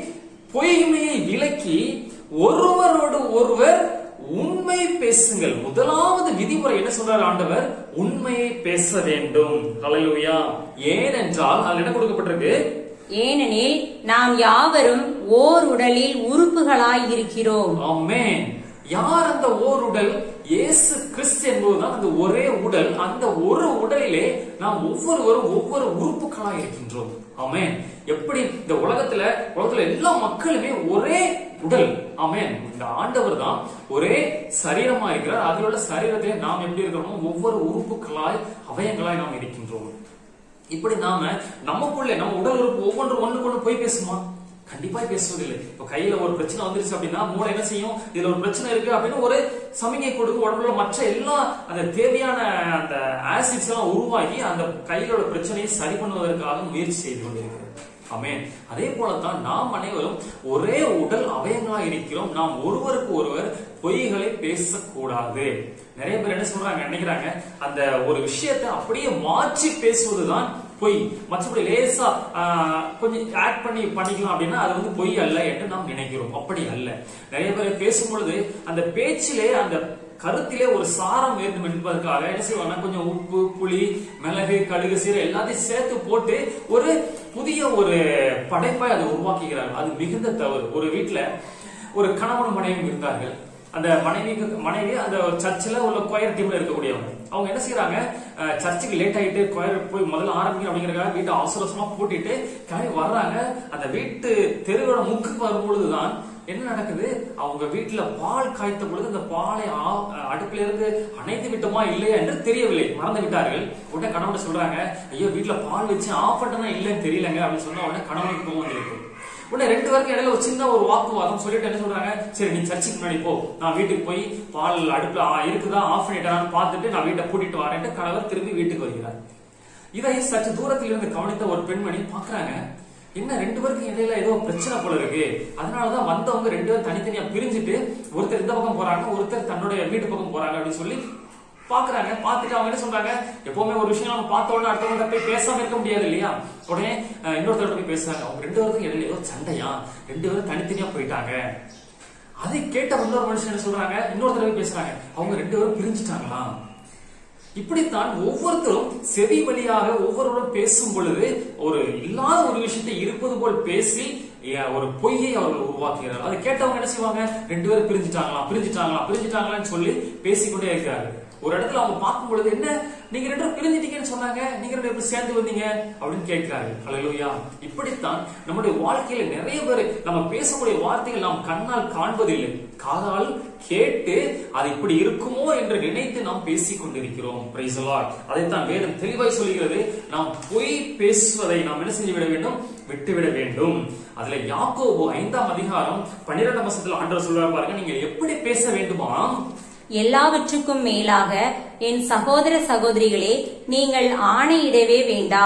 பொய்மையை விலக்கி ஒருவரோடு ஒருவர் உண்மை பேசுங்கள் முதலாவது விதிமுறை என்ன சொல்றார் ஆண்டவர் உண்மையை பேச வேண்டும் ஹalleluya ஏனென்றால் அதில் என்ன கொடுக்கப்பட்டிருக்கு ஏனெனில் நாம் யாவரும் ஓர் உடலில் உறுப்புகளாய் இருக்கிறோம் ஆமென் யார் அந்த ஓர் உடல் இயேசு கிறிஸ்து என்பதுதான் அந்த ஒரே உடல் அந்த ஒரு உடலிலே நாம் ஒவ்வொருவரும் ஒவ்வொரு உறுப்புகளாய் இருக்கின்றோம் ஆமென் எப்படி இந்த உலகத்துல உலகத்துல எல்லா மக்களுமே ஒரே உடல் ஆமென் இந்த ஆண்டவர் தான் ஒரே சரீரமா இருக்கிறார் அதில் உள்ள சரீரத்திலே நாம் எப்படி இருக்கிறோமோ ஒவ்வொரு உறுப்புகளாய் அவயங்களாய் நாம் இருக்கின்றோம் இப்படி நாம நமக்குள்ளே நம்ம உடல் உறுப்பு ஒவ்வொன்று ஒண்ணுக்கு ஒண்ணு போய் பேசுமா கண்டிப்பா பேசுவதில்லை இப்ப கையில ஒரு பிரச்சனை வந்துருச்சு அப்படின்னா மூளை என்ன செய்யும் இதுல ஒரு பிரச்சனை இருக்கு அப்படின்னு ஒரு சமிகை கொடுக்கும் உடம்புல மற்ற எல்லா அந்த தேவையான அந்த ஆசிட்ஸ் எல்லாம் உருவாகி அந்த கையில உள்ள பிரச்சனையை சரி பண்ணுவதற்காக முயற்சி செய்து கொண்டிருக்கிறது ஆமென் அதே போலத்தான் நாம் அனைவரும் ஒரே உடல் அவயங்களா இருக்கிறோம் நாம் ஒருவருக்கு ஒருவர் பொய்களை பேசக்கூடாது நிறைய பேர் என்ன சொல்றாங்க நினைக்கிறாங்க அந்த ஒரு விஷயத்தை அப்படியே மாற்றி பேசுவதுதான் பொய் மற்றபடி லேசா ஆஹ், கொஞ்சம் ஆட் பண்ணி பண்ணிக்கலாம் அப்படின்னா அது வந்து பொய் அல்ல என்று நாம் நினைக்கிறோம் அப்படி அல்ல நிறைய பேர் பேசும் பொழுது அந்த பேச்சிலே அந்த கருத்திலே ஒரு சாரம் வேண்டும் என்பதற்காக என்ன செய்வாங்கன்னா கொஞ்சம் உப்பு புளி மிளகு கடுகு சீரை எல்லாத்தையும் சேர்த்து போட்டு ஒரு புதிய ஒரு படைப்பை அதை உருவாக்குகிறார்கள் அது மிகுந்த தவறு ஒரு வீட்டுல ஒரு கணவன் மனைவி இருந்தார்கள் அந்த மனைவி மனைவி அந்த சர்ச்சில் உள்ள கொயர் டீம்ல இருக்கக்கூடியவங்க அவங்க என்ன செய்யறாங்க அஹ், சர்ச்சுக்கு லேட் ஆயிட்டு கொயர் போய் முதல்ல ஆரம்பிக்கணும் அப்படிங்கறதுக்காக வீட்டை அவசர அவசரமா பூட்டிட்டு கிளம்பி வர்றாங்க அந்த வீட்டு தெருவோட முக்குக்கு வரும்பொழுதுதான் என்ன நடக்குது அவங்க வீட்டுல பால் காய்த்த பொழுது அந்த பாலை ஆ- அடுப்புல இருந்து அணைத்து விட்டோமா இல்லையா என்று தெரியவில்லை மறந்து விட்டார்கள் உடனே கணவன் சொல்றாங்க ஐயோ வீட்டுல பால் வச்சு ஆஃப் பண்ணனா இல்லைன்னு தெரியலங்க அப்படின்னு சொன்னா உடனே கணவனுக்கு கோவம் வந்திருக்கு உடனே ரெண்டு பேருக்கு இடையில ஒரு சின்ன ஒரு வாக்குவாதம் சொல்லிட்டு என்ன சொல்றாங்க சரி நீ சர்ச்சுக்கு முன்னாடி போ நான் வீட்டுக்கு போய் பால் அடுப்புல ஆ, இருக்குதா ஆஃப் பண்ணிட்டான்னு பார்த்துட்டு நான் வீட்டை கூட்டிட்டு வரேன்ட்டு கணவர் திரும்பி வீட்டுக்கு வருகிறார் இதை சற்று தூரத்தில் இருந்து கவனித்த ஒரு பெண்மணி பாக்குறாங்க என்ன ரெண்டு பேருக்கு இடையில ஏதோ பிரச்சனை போல இருக்கு அதனாலதான் வந்தவங்க ரெண்டு பேரும் தனித்தனியா பிரிஞ்சுட்டு ஒருத்தர் இந்த பக்கம் போறாங்க ஒருத்தர் தன்னுடைய வீட்டு பக்கம் போறாங்க அப்படின்னு சொல்லி பாக்குறாங்க பார்த்துட்டு அவங்க என்ன சொல்றாங்க எப்பவுமே ஒரு விஷயம் நம்ம பார்த்த உடனே அடுத்தவங்க போய் பேசாம இருக்க முடியாது இல்லையா உடனே அஹ், இன்னொருத்தர் போய் பேசுறாங்க அவங்க ரெண்டு பேருக்கும் இடையில ஏதோ சண்டையா ரெண்டு பேரும் தனித்தனியா போயிட்டாங்க அதை கேட்ட இன்னொரு மனுஷன் என்ன சொல்றாங்க இன்னொருத்தர் போய் பேசுறாங்க அவங்க ரெண்டு பேரும் பிரிஞ்சுட்டாங்களாம் இப்படித்தான் ஒவ்வொருத்தரும் செவி வழியாக ஒவ்வொருவரும் பேசும் பொழுது ஒரு இல்லாத ஒரு விஷயத்தை இருப்பது போல் பேசி ஏ, ஒரு பொய்யை அவர்கள் உருவாக்குகிறார்கள் அதை கேட்டவங்க என்ன செய்வாங்க ரெண்டு பேரும் பிரிஞ்சுட்டாங்களாம் பிரிஞ்சுட்டாங்களாம் பிரிஞ்சுட்டாங்களான்னு சொல்லி பேசிக்கொண்டே இருக்கிறார்கள் ஒரு இடத்துல அவங்க பார்க்கும் பொழுது என்ன நீங்க ரெண்டு பேரும் பிரிஞ்சிட்டீங்கன்னு சொன்னாங்க நீங்க ரெண்டு பேரும் எப்படி சேர்ந்து வந்தீங்க அப்படின்னு கேட்கிறார்கள் ஹalleluya இப்படித்தான் நம்முடைய வாழ்க்கையில நிறைய பேர் நம்ம பேசக்கூடிய வார்த்தைகள் நாம் கண்ணால் காண்பதில்லை காதால் கேட்டு அது இப்படி இருக்குமோ என்று நினைத்து நாம் பேசிக் கொண்டிருக்கிறோம் Praise the Lord. அதைத்தான் வேதம் தெளிவாய் சொல்கிறது நாம் பொய் பேசுவதை நாம் என்ன செஞ்சு விட வேண்டும் விட்டுவிட வேண்டும் அதுல யாக்கோபு ஐந்தாம் அதிகாரம் பன்னிரெண்டாம் வருஷத்துல ஆண்டவர் சொல்றாரு பாருங்க நீங்க எப்படி பேச வேண்டுமா எல்லாவற்றுக்கும் மேலாக என் சகோதர சகோதரிகளே நீங்கள் ஆணையிடவே வேண்டாம்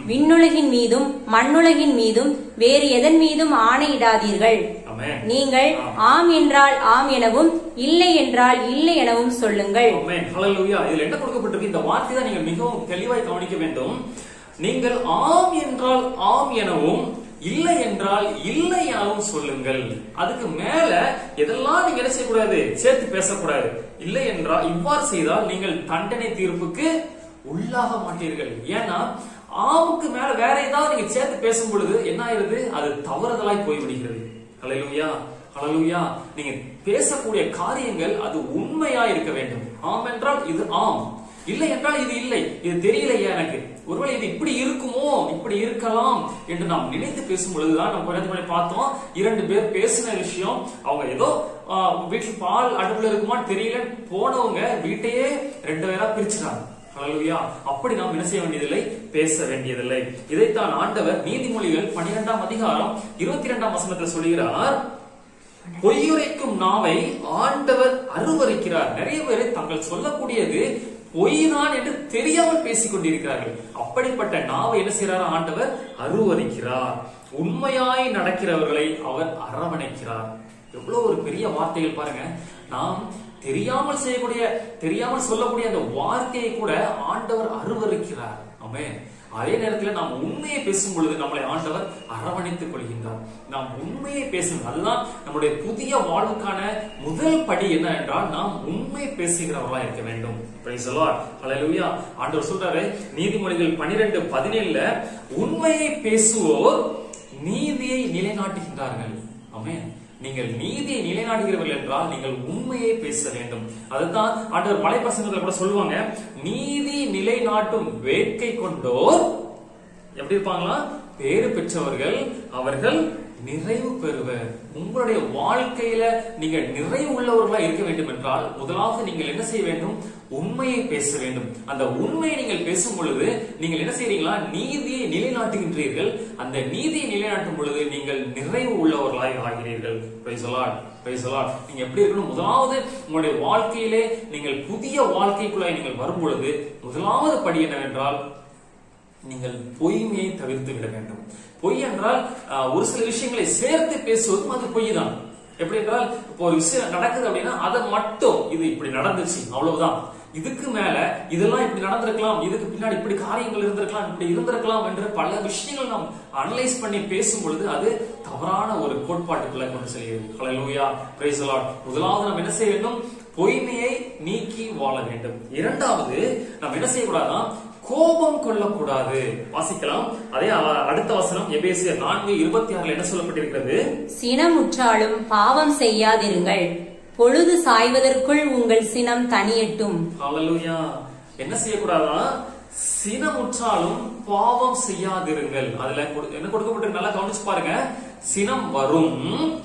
விண்ணுலகின் மீதும் மண்ணுலகின் மீதும் வேறு எதன் மீதும் ஆணையிடாதீர்கள் ஆமென் நீங்கள் ஆம் என்றால் ஆம் எனவும் இல்லை என்றால் இல்லை எனவும் சொல்லுங்கள் ஆமென் ஹalleluya இதுல என்ன கொடுக்கப்பட்டிருக்கு இந்த வார்த்தை தான் நீங்கள் மிகவும் தெளிவாய் கவனிக்க வேண்டும் நீங்கள் ஆம் என்றால் ஆம் எனவும் இல்லை என்றால் இல்லை எனவும் சொல்லுங்கள் அதுக்கு மேல எதெல்லாம் நீங்க என்ன செய்யக்கூடாது சேர்த்து பேசக்கூடாது இல்லை என்றால் இவ்வாறு செய்தால் நீங்கள் தண்டனை தீர்ப்புக்கு உள்ளாக மாட்டீர்கள் ஏன்னா ஆமுக்கு மேல வேற ஏதாவது நீங்க சேர்த்து பேசும் பொழுது என்ன ஆயிருது அது தவறுதலாய் போய்விடுகிறது ஹalleluya ஹalleluya நீங்க பேசக்கூடிய காரியங்கள் அது உண்மையா இருக்க வேண்டும் ஆம் என்றால் இது ஆம் இல்லை என்றால் இது இல்லை இது தெரியலையே எனக்கு ஒருவேளை இது இப்படி இருக்குமோ இப்படி இருக்கலாம் என்று நாம் நினைத்து பேசும் பொழுதுதான் நம்ம கொஞ்சம் முன்னாடி பார்த்தோம் இரண்டு பேர் பேசின விஷயம் அவங்க ஏதோ ஆஹ், வீட்டில் பால் அடுப்புல இருக்குமான்னு தெரியல போனவங்க வீட்டையே ரெண்டு பேரா பிரிச்சுட்டாங்க ஹalleluya அப்படி நாம் என்ன செய்ய வேண்டியதில்லை பேச வேண்டியதில்லை இதைத்தான் ஆண்டவர் நீதிமொழிகள் பன்னிரெண்டாம் அதிகாரம் இருபத்தி இரண்டாம் வசனத்தில் சொல்கிறார் பொய்யுரைக்கும் நாவை ஆண்டவர் அருவருக்கிறார் நிறைய பேர் தங்கள் சொல்லக்கூடியது பொய்தான் என்று தெரியாமல் பேசிக் கொண்டிருக்கிறார்கள் அப்படிப்பட்ட நாவை என்ன செய்யறார் ஆண்டவர் அருவருக்கிறார் உண்மையாய் நடக்கிறவர்களை அவர் அரவணைக்கிறார் எவ்வளவு ஒரு பெரிய வார்த்தைகள் பாருங்க நாம் தெரியாமல் செய்யக்கூடிய தெரியாமல் சொல்லக்கூடிய அந்த வார்த்தையை கூட ஆண்டவர் அருவருக்கிறார் ஆமென் அதே நேரத்தில் நாம் உண்மையை பேசும் பொழுது நம்மளை ஆண்டவர் அரவணைத்துக் கொள்கின்றார் நாம் உண்மையை பேசணும் அதுதான் நம்முடைய புதிய வாழ்வுக்கான முதல் படி என்ன என்றால் நாம் உண்மை பேசுகிறவர்களா இருக்க வேண்டும் Praise the Lord. Hallelujah. ஆண்டவர் சொல்றாரு நீதிமொழிகள் பனிரெண்டு பதினேழுல உண்மையை பேசுவோர் நீதியை நிலைநாட்டுகின்றார்கள் ஆமென் நீங்கள் நீதியை நிலைநாட்டுகிறவர்கள் என்றால் நீங்கள் உண்மையை பேச வேண்டும் அதுதான் ஆண்டவர் மலை பிரசங்கத்துல கூட சொல்லுவாங்க நீதி நிலைநாட்டும் வேட்கை கொண்டோர் எப்படி இருப்பாங்களா பேறு பெற்றவர்கள் அவர்கள் நிறைவு பெறுவர் உங்களுடைய வாழ்க்கையில நீங்க நிறைவு உள்ளவர்களா இருக்க வேண்டும் என்றால் முதலாவது நீங்கள் என்ன செய்ய வேண்டும் உண்மையை பேச வேண்டும் அந்த உண்மையை நீங்கள் பேசும் பொழுது நீங்கள் என்ன செய்றீங்களா நீதியை நிலைநாட்டுகின்றீர்கள் அந்த நீதியை நிலைநாட்டும் பொழுது நீங்கள் நிறைவு உள்ளவர்களாய் ஆகிறீர்கள் Praise the Lord. Praise the Lord. நீங்க எப்படி இருக்கணும் முதலாவது உங்களுடைய வாழ்க்கையிலே நீங்கள் புதிய வாழ்க்கைக்குள்ளாய் நீங்கள் வரும் பொழுது முதலாவது படி என்னவென்றால் நீங்கள் பொய்மையை தவிர்த்து விட வேண்டும் பொய் என்றால் ஆஹ், ஒரு சில விஷயங்களை சேர்த்து பேசுவதும் அது பொய் தான் எப்படி என்றால் இப்போ ஒரு விஷயம் நடக்குது அப்படின்னா அதை மட்டும் இது இப்படி நடந்துச்சு அவ்வளவுதான் இதுக்கு மேல இதெல்லாம் இப்படி நடந்திருக்கலாம் இதுக்கு பின்னாடி இப்படி காரியங்கள் இருந்திருக்கலாம் இப்படி இருந்திருக்கலாம் என்று பல விஷயங்கள் நாம் அனலைஸ் பண்ணி பேசும் பொழுது அது தவறான ஒரு கோட்பாட்டுக்குள்ள கொண்டு செல்கிறது ஹalleluya praise the lord முதலாவது நாம் என்ன செய்ய வேண்டும் பொய்மையை நீக்கி வாழ வேண்டும் இரண்டாவது நாம் என்ன செய்யக்கூடாதுன்னா கோபம் கொள்ளக்கூடாது வாசிக்கலாம் அதே அ- அடுத்த வசனம் எபேசியர் நான்கு இருபத்தி ஆறுல என்ன சொல்லப்பட்டிருக்கிறது சினமுற்றாலும் பாவம் செய்யாதிருங்கள் பொழுது சாய்வதற்குள் உங்கள் சினம் தனியட்டும் ஹalleluya என்ன செய்யக்கூடாதா சினமுற்றாலும் பாவம் செய்யாதிருங்கள் அதுல கொடு- என்ன கொடுக்கப்பட்டிருக்கு நல்லா கவனிச்சு பாருங்க சினம் வரும்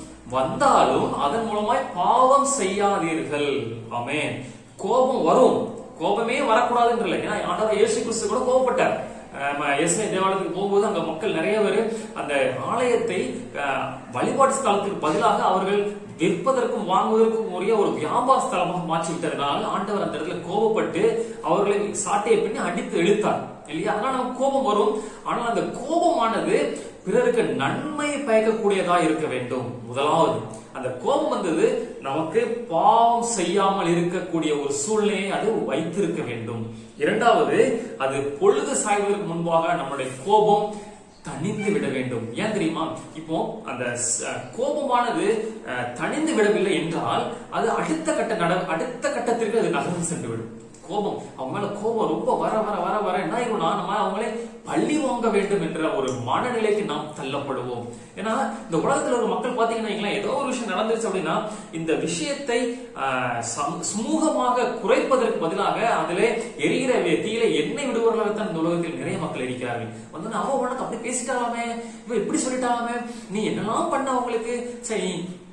வந்தாலும் அதன் மூலமாய் பாவம் செய்யாதீர்கள் ஆமென் கோபம் வரும் கோபமே வரக்கூடாதுன்றல ஏன்னா ஆண்டவர் இயேசு கிறிஸ்து கூட கோபப்பட்டார் இயேசுவை தேவாலயத்துக்கு போகும்போது அங்க மக்கள் நிறைய பேர் அந்த ஆலயத்தை அஹ், வழிபாட்டு ஸ்தலத்துக்கு பதிலாக அவர்கள் விற்பதற்கும் வாங்குவதற்கும் உரிய ஒரு வியாபார ஸ்தலமாக மாற்றி விட்டதனால் ஆண்டவர் அந்த இடத்துல கோபப்பட்டு அவர்களை சாட்டையை பின்னி அடித்து இழுத்தார் இல்லையா அதனால நமக்கு கோபம் வரும் ஆனால் அந்த கோபமானது பிறருக்கு நன்மை பயக்கக்கூடியதா இருக்க வேண்டும் முதலாவது அந்த கோபம் வந்தது நமக்கு பாவம் செய்யாமல் இருக்கக்கூடிய ஒரு சூழ்நிலையை அது வைத்திருக்க வேண்டும் இரண்டாவது அது பொழுது சாய்வதற்கு முன்பாக நம்முடைய கோபம் தணிந்து விட வேண்டும் ஏன் தெரியுமா இப்போ அந்த ச- கோபமானது அஹ், தணிந்து விடவில்லை என்றால் அது அடுத்த கட்ட நட அடுத்த கட்டத்திற்கு அது நகர்ந்து சென்று விடும் கோபம் அவங்க மேல கோபம் ரொம்ப வர வர வர வர என்ன ஆயிரும்னா நம்ம அவங்களே பள்ளி வாங்க வேண்டும் என்ற ஒரு மனநிலைக்கு நாம் தள்ளப்படுவோம் ஏன்னா இந்த உலகத்துல ஒரு மக்கள் பாத்தீங்கன்னா வைங்களேன், ஏதோ ஒரு விஷயம் நடந்துருச்சு அப்படின்னா இந்த விஷயத்தை ஆஹ், சம்- சுமூகமாக குறைப்பதற்கு பதிலாக அதிலே எரிகிற வே- தீயில எண்ணெய் விடுவர்களாக தான் இந்த உலகத்தில் நிறைய மக்கள் இருக்கிறார்கள் வந்து அவ உனக்கு அப்படி பேசிட்டாலாமே இவன் இப்படி சொல்லிட்டாலாமே நீ என்னெல்லாம் பண்ண அவங்களுக்கு சரி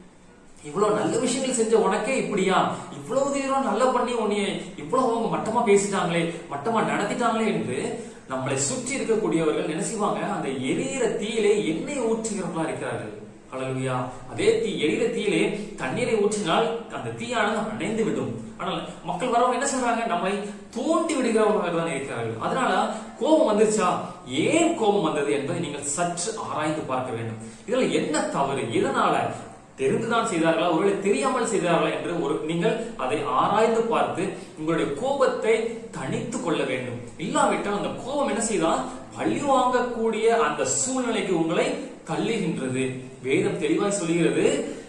இவ்வளவு நல்ல விஷயங்கள் செஞ்ச உனக்கே இப்படியா இவ்வளவு தூரம் நல்லா பண்ணி உன்னைய இவ்வளவு அவங்க மட்டமா பேசிட்டாங்களே மட்டமா நடத்திட்டாங்களே என்று நம்மளை சுற்றி இருக்கக்கூடியவர்கள் என்ன செய்வாங்க அந்த எரியிற தீயிலே எண்ணெய் ஊற்றுகிறவர்களா இருக்கிறார்கள் ஹalleluya அதே தீ எரிகிற தீயிலே தண்ணீரை ஊற்றினால் அந்த தீயானது அணைந்து விடும் ஆனால் மக்கள் வரவங்க என்ன சொல்றாங்க நம்மை தூண்டி விடுகிறவர்களாக தான் இருக்கிறார்கள் அதனால கோபம் வந்துருச்சா ஏன் கோபம் வந்தது என்பதை நீங்கள் சற்று ஆராய்ந்து பார்க்க வேண்டும் இதுல என்ன தவறு இதனால தெரிந்துதான் செய்தார்களா ஒருவேளை தெரியாமல் செய்தார்களா என்று ஒரு நீங்கள் அதை ஆராய்ந்து பார்த்து உங்களுடைய கோபத்தை தணித்து கொள்ள வேண்டும் இல்லாவிட்டால் அந்த கோபம் என்ன செய்தா பழி வாங்கக்கூடிய அந்த சூழ்நிலைக்கு உங்களை தள்ளுகின்றது வேதம் தெளிவாய் சொல்கிறது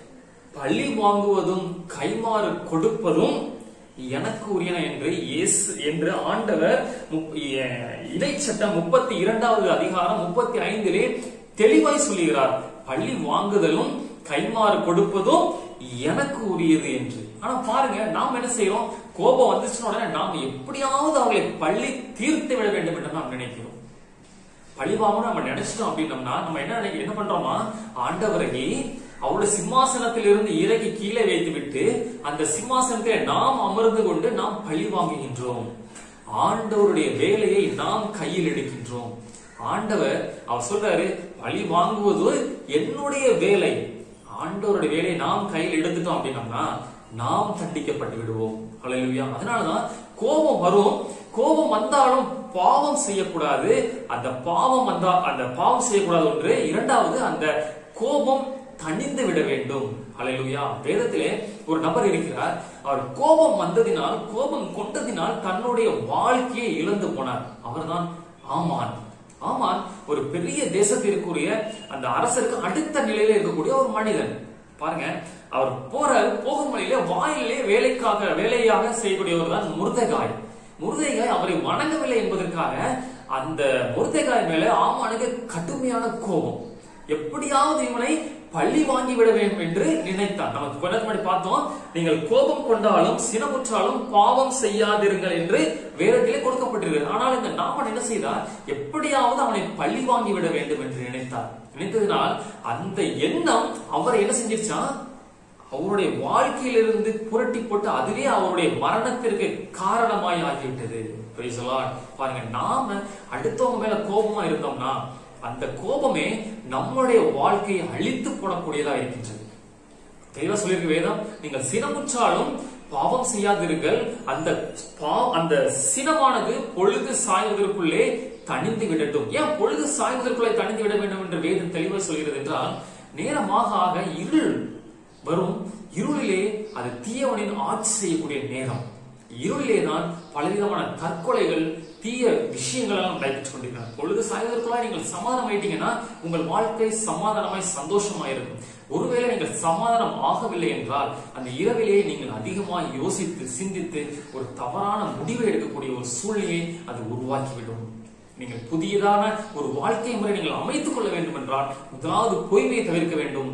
பழி வாங்குவதும் கைமாறு கொடுப்பதும் எனக்கு உரியன என்று இயேசு என்று ஆண்டவர் முப்- எ- இடைச்சட்டம் முப்பத்தி இரண்டாவது அதிகாரம் முப்பத்தி ஐந்திலே தெளிவாய் சொல்லுகிறார் பள்ளி வாங்குதலும் கைமாறு கொடுப்பதும் எனக்கு உரியது என்று ஆனா பாருங்க நாம் என்ன செய்யறோம் கோபம் வந்துச்சுன்னா உடனே நாம் எப்படியாவது அவங்களை பள்ளி தீர்த்து விட வேண்டும் என்று நாம் நினைக்கிறோம் பழிவாங்கன்னு நம்ம நினைச்சிட்டோம் அப்படின்னம்னா நம்ம என்ன நினை- என்ன பண்றோமா ஆண்டவரை அவருடைய சிம்மாசனத்தில் இருந்து இறக்கி கீழே வைத்து விட்டு அந்த சிம்மாசனத்தை நாம் அமர்ந்து கொண்டு நாம் பழி வாங்குகின்றோம் ஆண்டவருடைய வேலையை நாம் கையில் எடுக்கின்றோம் ஆண்டவர் அவர் சொல்றாரு பழி வாங்குவது என்னுடைய வேலை ஆண்டவருடைய வேலையை நாம் கையில் எடுத்துட்டோம் அப்படின்னம்னா நாம் தண்டிக்கப்பட்டு விடுவோம் ஹalleluya அதனாலதான் கோபம் வரும் கோபம் வந்தாலும் பாவம் செய்யக்கூடாது அந்த பாவம் வந்தா அந்த பாவம் செய்யக்கூடாது ஒன்று இரண்டாவது அந்த கோபம் தணிந்து விட வேண்டும் ஹalleluya வேதத்திலே ஒரு நபர் இருக்கிறார் அவர் கோபம் வந்ததினால் கோபம் கொண்டதினால் தன்னுடைய வாழ்க்கையை இழந்து போனார் அவர்தான் ஆமான் ஆமான் ஒரு பெரிய தேசத்திற்குரிய அந்த அரசருக்கு அடுத்த நிலையில இருக்கக்கூடிய ஒரு மனிதன் பாருங்க அவர் போற போகும் வழியிலே வாயிலே வேலைக்காக வேலையாக செய்யக்கூடியவர் தான் முருதகாய் முருதைகாய் அவரை வணங்கவில்லை என்பதற்காக அந்த முருதைகாய் மேல ஆமானுக்கு கடுமையான கோபம் எப்படியாவது இவனை பள்ளி வாங்கி விட வேண்டும் என்று நினைத்தான் நமக்கு கொஞ்ச முன்னாடி பார்த்தோம் நீங்கள் கோபம் கொண்டாலும் சினமுற்றாலும் பாவம் செய்யாதிருங்கள் என்று வேதத்திலே கொடுக்கப்பட்டிருக்கிறது ஆனால் இந்த நாமன் என்ன செய்தார் எப்படியாவது அவனை பள்ளி வாங்கி விட வேண்டும் என்று நினைத்தார் நினைத்ததினால் அந்த எண்ணம் அவரை என்ன செஞ்சிருச்சான் அவருடைய வாழ்க்கையிலிருந்து புரட்டி போட்டு அதுவே அவருடைய மரணத்திற்கு காரணமாய் ஆகிவிட்டது Praise the Lord. பாருங்க நாம அடுத்தவங்க மேல கோபமா இருந்தோம்னா அந்த கோபமே நம்முடைய வாழ்க்கையை அழித்து போடக்கூடியதா இருக்கின்றது தெளிவா சொல்லியிருக்கு வேதம் நீங்கள் சினமுற்றாலும் பாவம் செய்யாதிருங்கள் அந்த பா- அந்த சினமானது பொழுது சாய்வதற்குள்ளே தணிந்து விடட்டும் ஏன் பொழுது சாய்வதற்குள்ளே தணிந்து விட வேண்டும் என்று வேதம் தெளிவாக சொல்கிறது என்றால் நேரமாக ஆக இருள் வரும் இருளிலே அது தீயவனின் ஆட்சி செய்யக்கூடிய நேரம் இருளிலே தான் பலவிதமான தற்கொலைகள் தீய விஷயங்கள் எல்லாம் நடைபெற்றுக் கொண்டிருக்கிறது பொழுது சாய்வதற்குள்ளாய் நீங்கள் சமாதானம் ஆயிட்டீங்கன்னா உங்கள் வாழ்க்கை சமாதானமாய் சந்தோஷமாய் இருக்கும் ஒருவேளை நீங்கள் சமாதானம் ஆகவில்லை என்றால் அந்த இரவிலே நீங்கள் அதிகமாக யோசித்து சிந்தித்து ஒரு தவறான முடிவை எடுக்கக்கூடிய ஒரு சூழ்நிலையை அது உருவாக்கிவிடும் நீங்கள் புதியதான ஒரு வாழ்க்கை முறை நீங்கள் அமைத்துக் கொள்ள வேண்டும் என்றால் முதலாவது பொய்மையை தவிர்க்க வேண்டும்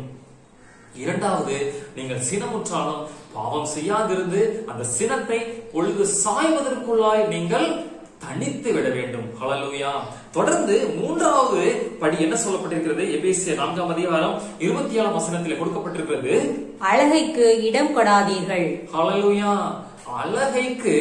இரண்டாவது நீங்கள் சினமுற்றாலும் பாவம் செய்யாதிருந்து அந்த சினத்தை பொழுது சாய்வதற்குள்ளாய் நீங்கள் தனித்து விட வேண்டும் ஹalleluya தொடர்ந்து மூன்றாவது படி என்ன சொல்லப்பட்டிருக்கிறது எபேசிய நான்காம் அதிகாரம் இருபத்தி ஏழாம் வசனத்தில் கொடுக்கப்பட்டிருக்கிறது அழகைக்கு இடம் கொடாதீர்கள் ஹalleluya அழகைக்கு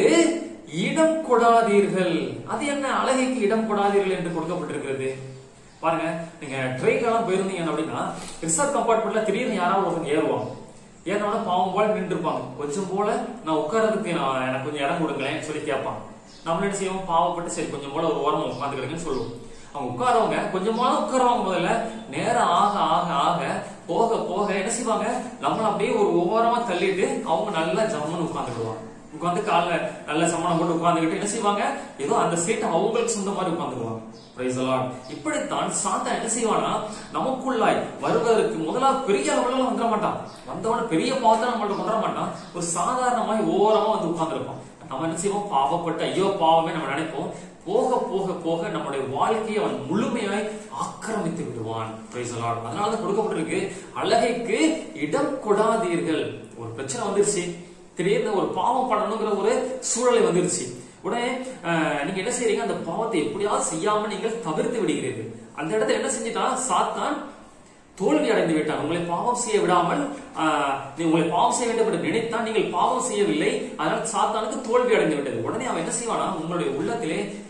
இடம் கொடாதீர்கள் அது என்ன அழகைக்கு இடம் கொடாதீர்கள் என்று கொடுக்கப்பட்டிருக்கிறது பாருங்க நீங்க ட்ரெயின்ல எல்லாம் போயிருந்தீங்க அப்படின்னா ரிசர்வ் கம்பார்ட்மெண்ட்ல திடீர்னு யாராவது ஒருத்தங்க ஏறுவாங்க ஏன்னா பாவம் போல நின்று இருப்பாங்க கொஞ்சம் போல நான் உட்கார்றதுக்கு நான் எனக்கு கொஞ்சம் இடம் கொடுங்களேன் சொல்லி கேட்பாங்க நம்ம என்ன செய்வோம் பாவப்பட்டு சரி கொஞ்சம் போல ஒரு ஓரமா உட்காந்துக்கிறீங்கன்னு சொல்லுவோம் அவங்க உட்காரவங்க கொஞ்சமாவது உட்காருவாங்க முதல்ல நேரம் ஆக ஆக ஆக போக போக என்ன செய்வாங்க நம்மள அப்படியே ஒரு ஓரமா தள்ளிட்டு அவங்க நல்லா ஜம்முன்னு உட்காந்துடுவாங்க உட்காந்து காலைல நல்ல சம்மணம் போட்டு உட்கார்ந்துகிட்டு என்ன செய்வாங்க ஏதோ அந்த சீட்டை அவங்களுக்கு சொந்த மாதிரி உட்காந்துருவாங்க Praise the Lord. இப்படித்தான் சாத்தான் என்ன செய்வானா நமக்குள்ளாய் வருவதற்கு முதலாவது பெரிய அளவுல வந்துட மாட்டான் வந்தவன பெரிய பாவத்தை நம்மள்ட்ட கொண்டு வர மாட்டான் ஒரு சாதாரணமாய் ஓரமா வந்து உட்கார்ந்துருப்பான் நம்ம என்ன செய்வோம் பாவப்பட்ட ஐயோ பாவமே நம்ம நினைப்போம் போக போக போக நம்முடைய வாழ்க்கையை அவன் முழுமையாய் ஆக்கிரமித்து விடுவான் Praise the Lord. அதனாலதான் கொடுக்கப்பட்டிருக்கு அழகைக்கு இடம் கொடாதீர்கள் ஒரு பிரச்சனை வந்துருச்சு திடீர்னு ஒரு பாவம் பண்ணணுங்கிற ஒரு சூழலை வந்துருச்சு உடனே அஹ், நீங்க என்ன செய்றீங்க அந்த பாவத்தை எப்படியாவது செய்யாம நீங்கள் தவிர்த்து விடுகிறீர்கள் அந்த இடத்துல என்ன செஞ்சுட்டான் சாத்தான் தோல்வி அடைந்து விட்டான் உங்களை பாவம் செய்ய விடாமல் ஆஹ், நீ உங்களை பாவம் செய்ய வேண்டும் என்று நினைத்தான் நீங்கள் பாவம் செய்யவில்லை அதனால் சாத்தானுக்கு தோல்வி அடைந்து விட்டது உடனே அவன் என்ன செய்வானா உங்களுடைய உள்ளத்திலே "ச்சே,